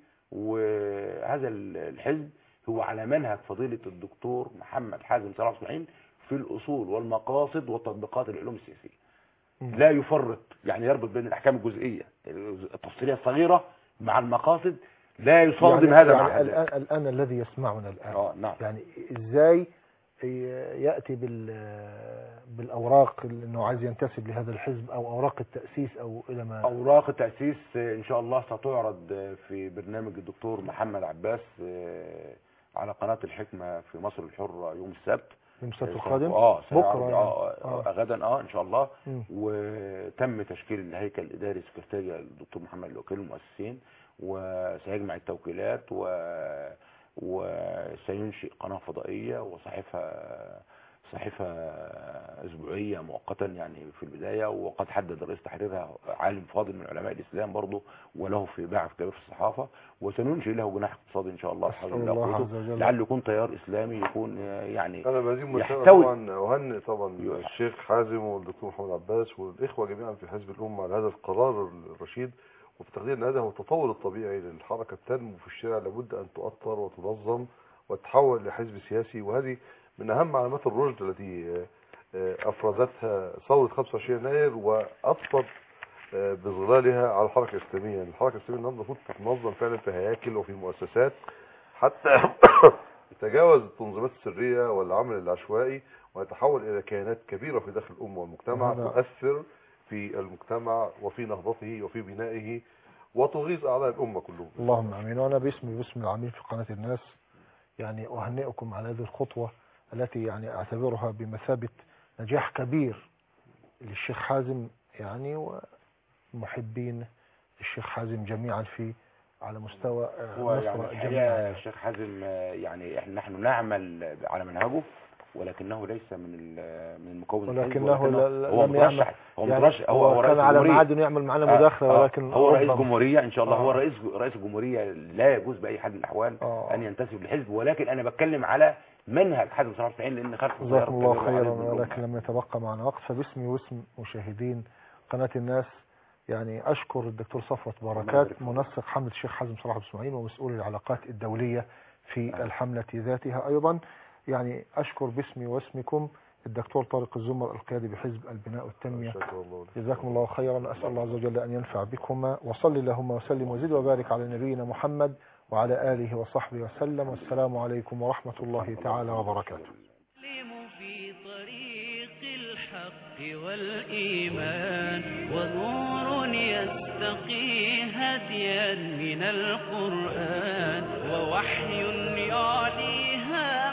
وهذا ال- الحزب هو على منهج فضيلة الدكتور محمد حازم صلاح اسماعيل في الاصول والمقاصد وتطبيقات العلوم السياسية لا يفرط يعني يربط بين الاحكام الجزئية التفصيلية الصغيرة مع المقاصد لا يصادم يعني هذا يعني مع هذا الآن, الآن الذي يسمعنا الآن اه نعم يعني ازاي ي- يأتي بال بالأوراق انه عايز ينتسب لهذا الحزب او اوراق التأسيس او الى ما اوراق التاسيس آه، ان شاء الله ستعرض آه، في برنامج الدكتور محمد عباس آه، على قناه الحكمه في مصر الحره يوم السبت يوم السبت آه، القادم؟ اه بكرة سيعرض- يعني. اه آه. آه، غدا اه ان شاء الله مم. وتم تشكيل الهيكل الاداري سكرتاريا الدكتور محمد الوكيل المؤسسين وسيجمع التوكيلات و وسينشئ قناه فضائيه وصحيفه صحيفه اسبوعيه مؤقتا يعني في البدايه وقد حدد رئيس تحريرها عالم فاضل من علماء الاسلام برضه وله في باع في كبير في الصحافه وسننشئ له جناح اقتصادي ان شاء الله أسأل بحول الله قوته. عز وجل. لعله يكون تيار اسلامي يكون آه، يعني انا بهذه المناسبه يحتوي طبعا اهنئ طبعا الشيخ حازم والدكتور محمد عباس والاخوه جميعا في حزب الامه على هذا القرار الرشيد وفي تقدير ان هذا هو التطور الطبيعي للحركه التنمو في الشارع لابد ان تؤطر وتنظم وتتحول لحزب سياسي وهذه من اهم علامات الرشد التي آه، آه، افرزتها ثوره 25 يناير واطفت آه، بظلالها على الحركه الاسلاميه، الحركه الاسلاميه النهارده المفروض تتنظم فعلا في هياكل وفي مؤسسات حتى يتجاوز التنظيمات السريه والعمل العشوائي ويتحول الى كيانات كبيره في داخل الامه والمجتمع هذا- تؤثر في المجتمع وفي نهضته وفي بنائه وتغيظ اعضاء الامه كلهم. اللهم امين وانا باسمي باسم العميل في قناه الناس يعني اهنئكم على هذه الخطوه التي يعني اعتبرها بمثابه نجاح كبير للشيخ حازم يعني ومحبين الشيخ حازم جميعا في على مستوى آه، هو مصر يعني جميعا الحقيقه الشيخ حازم آه، يعني إحنا- نحن نعمل على منهجه ولكنه ليس من ال- من المكون الحزب ولكنه لا- لا- هو لم يعمل مرشح هو يعني مرشح هو, هو رئيس كان على الجمهورية. ميعاد انه يعمل معنا آه، مداخله آه، ولكن هو رئيس ربما- جمهورية ان شاء الله هو آه. رئيس رئيس الجمهورية لا يجوز باي حال من الاحوال آه. ان ينتسب لحزب ولكن انا بتكلم على منهج حازم صلاح الدين لان خلف جزاكم الله تيار خيرا كبير وعزيز ولكن بالأمة. لم يتبقى معنا وقت فباسمي واسم مشاهدين قناة الناس يعني أشكر الدكتور صفوت بركات منسق حملة الشيخ حازم صلاح بن اسماعيل ومسؤول العلاقات الدولية في الحملة ذاتها أيضا يعني أشكر باسمي واسمكم الدكتور طارق الزمر القيادي بحزب البناء والتنمية جزاكم الله خيرا أسأل الله عز وجل أن ينفع بكما وصل اللهم وسلم وزد وبارك على نبينا محمد وعلى آله وصحبه وسلم والسلام عليكم ورحمة الله تعالى وبركاته في طريق الحق والإيمان ونور يستقي هديا من القرآن ووحي يعليها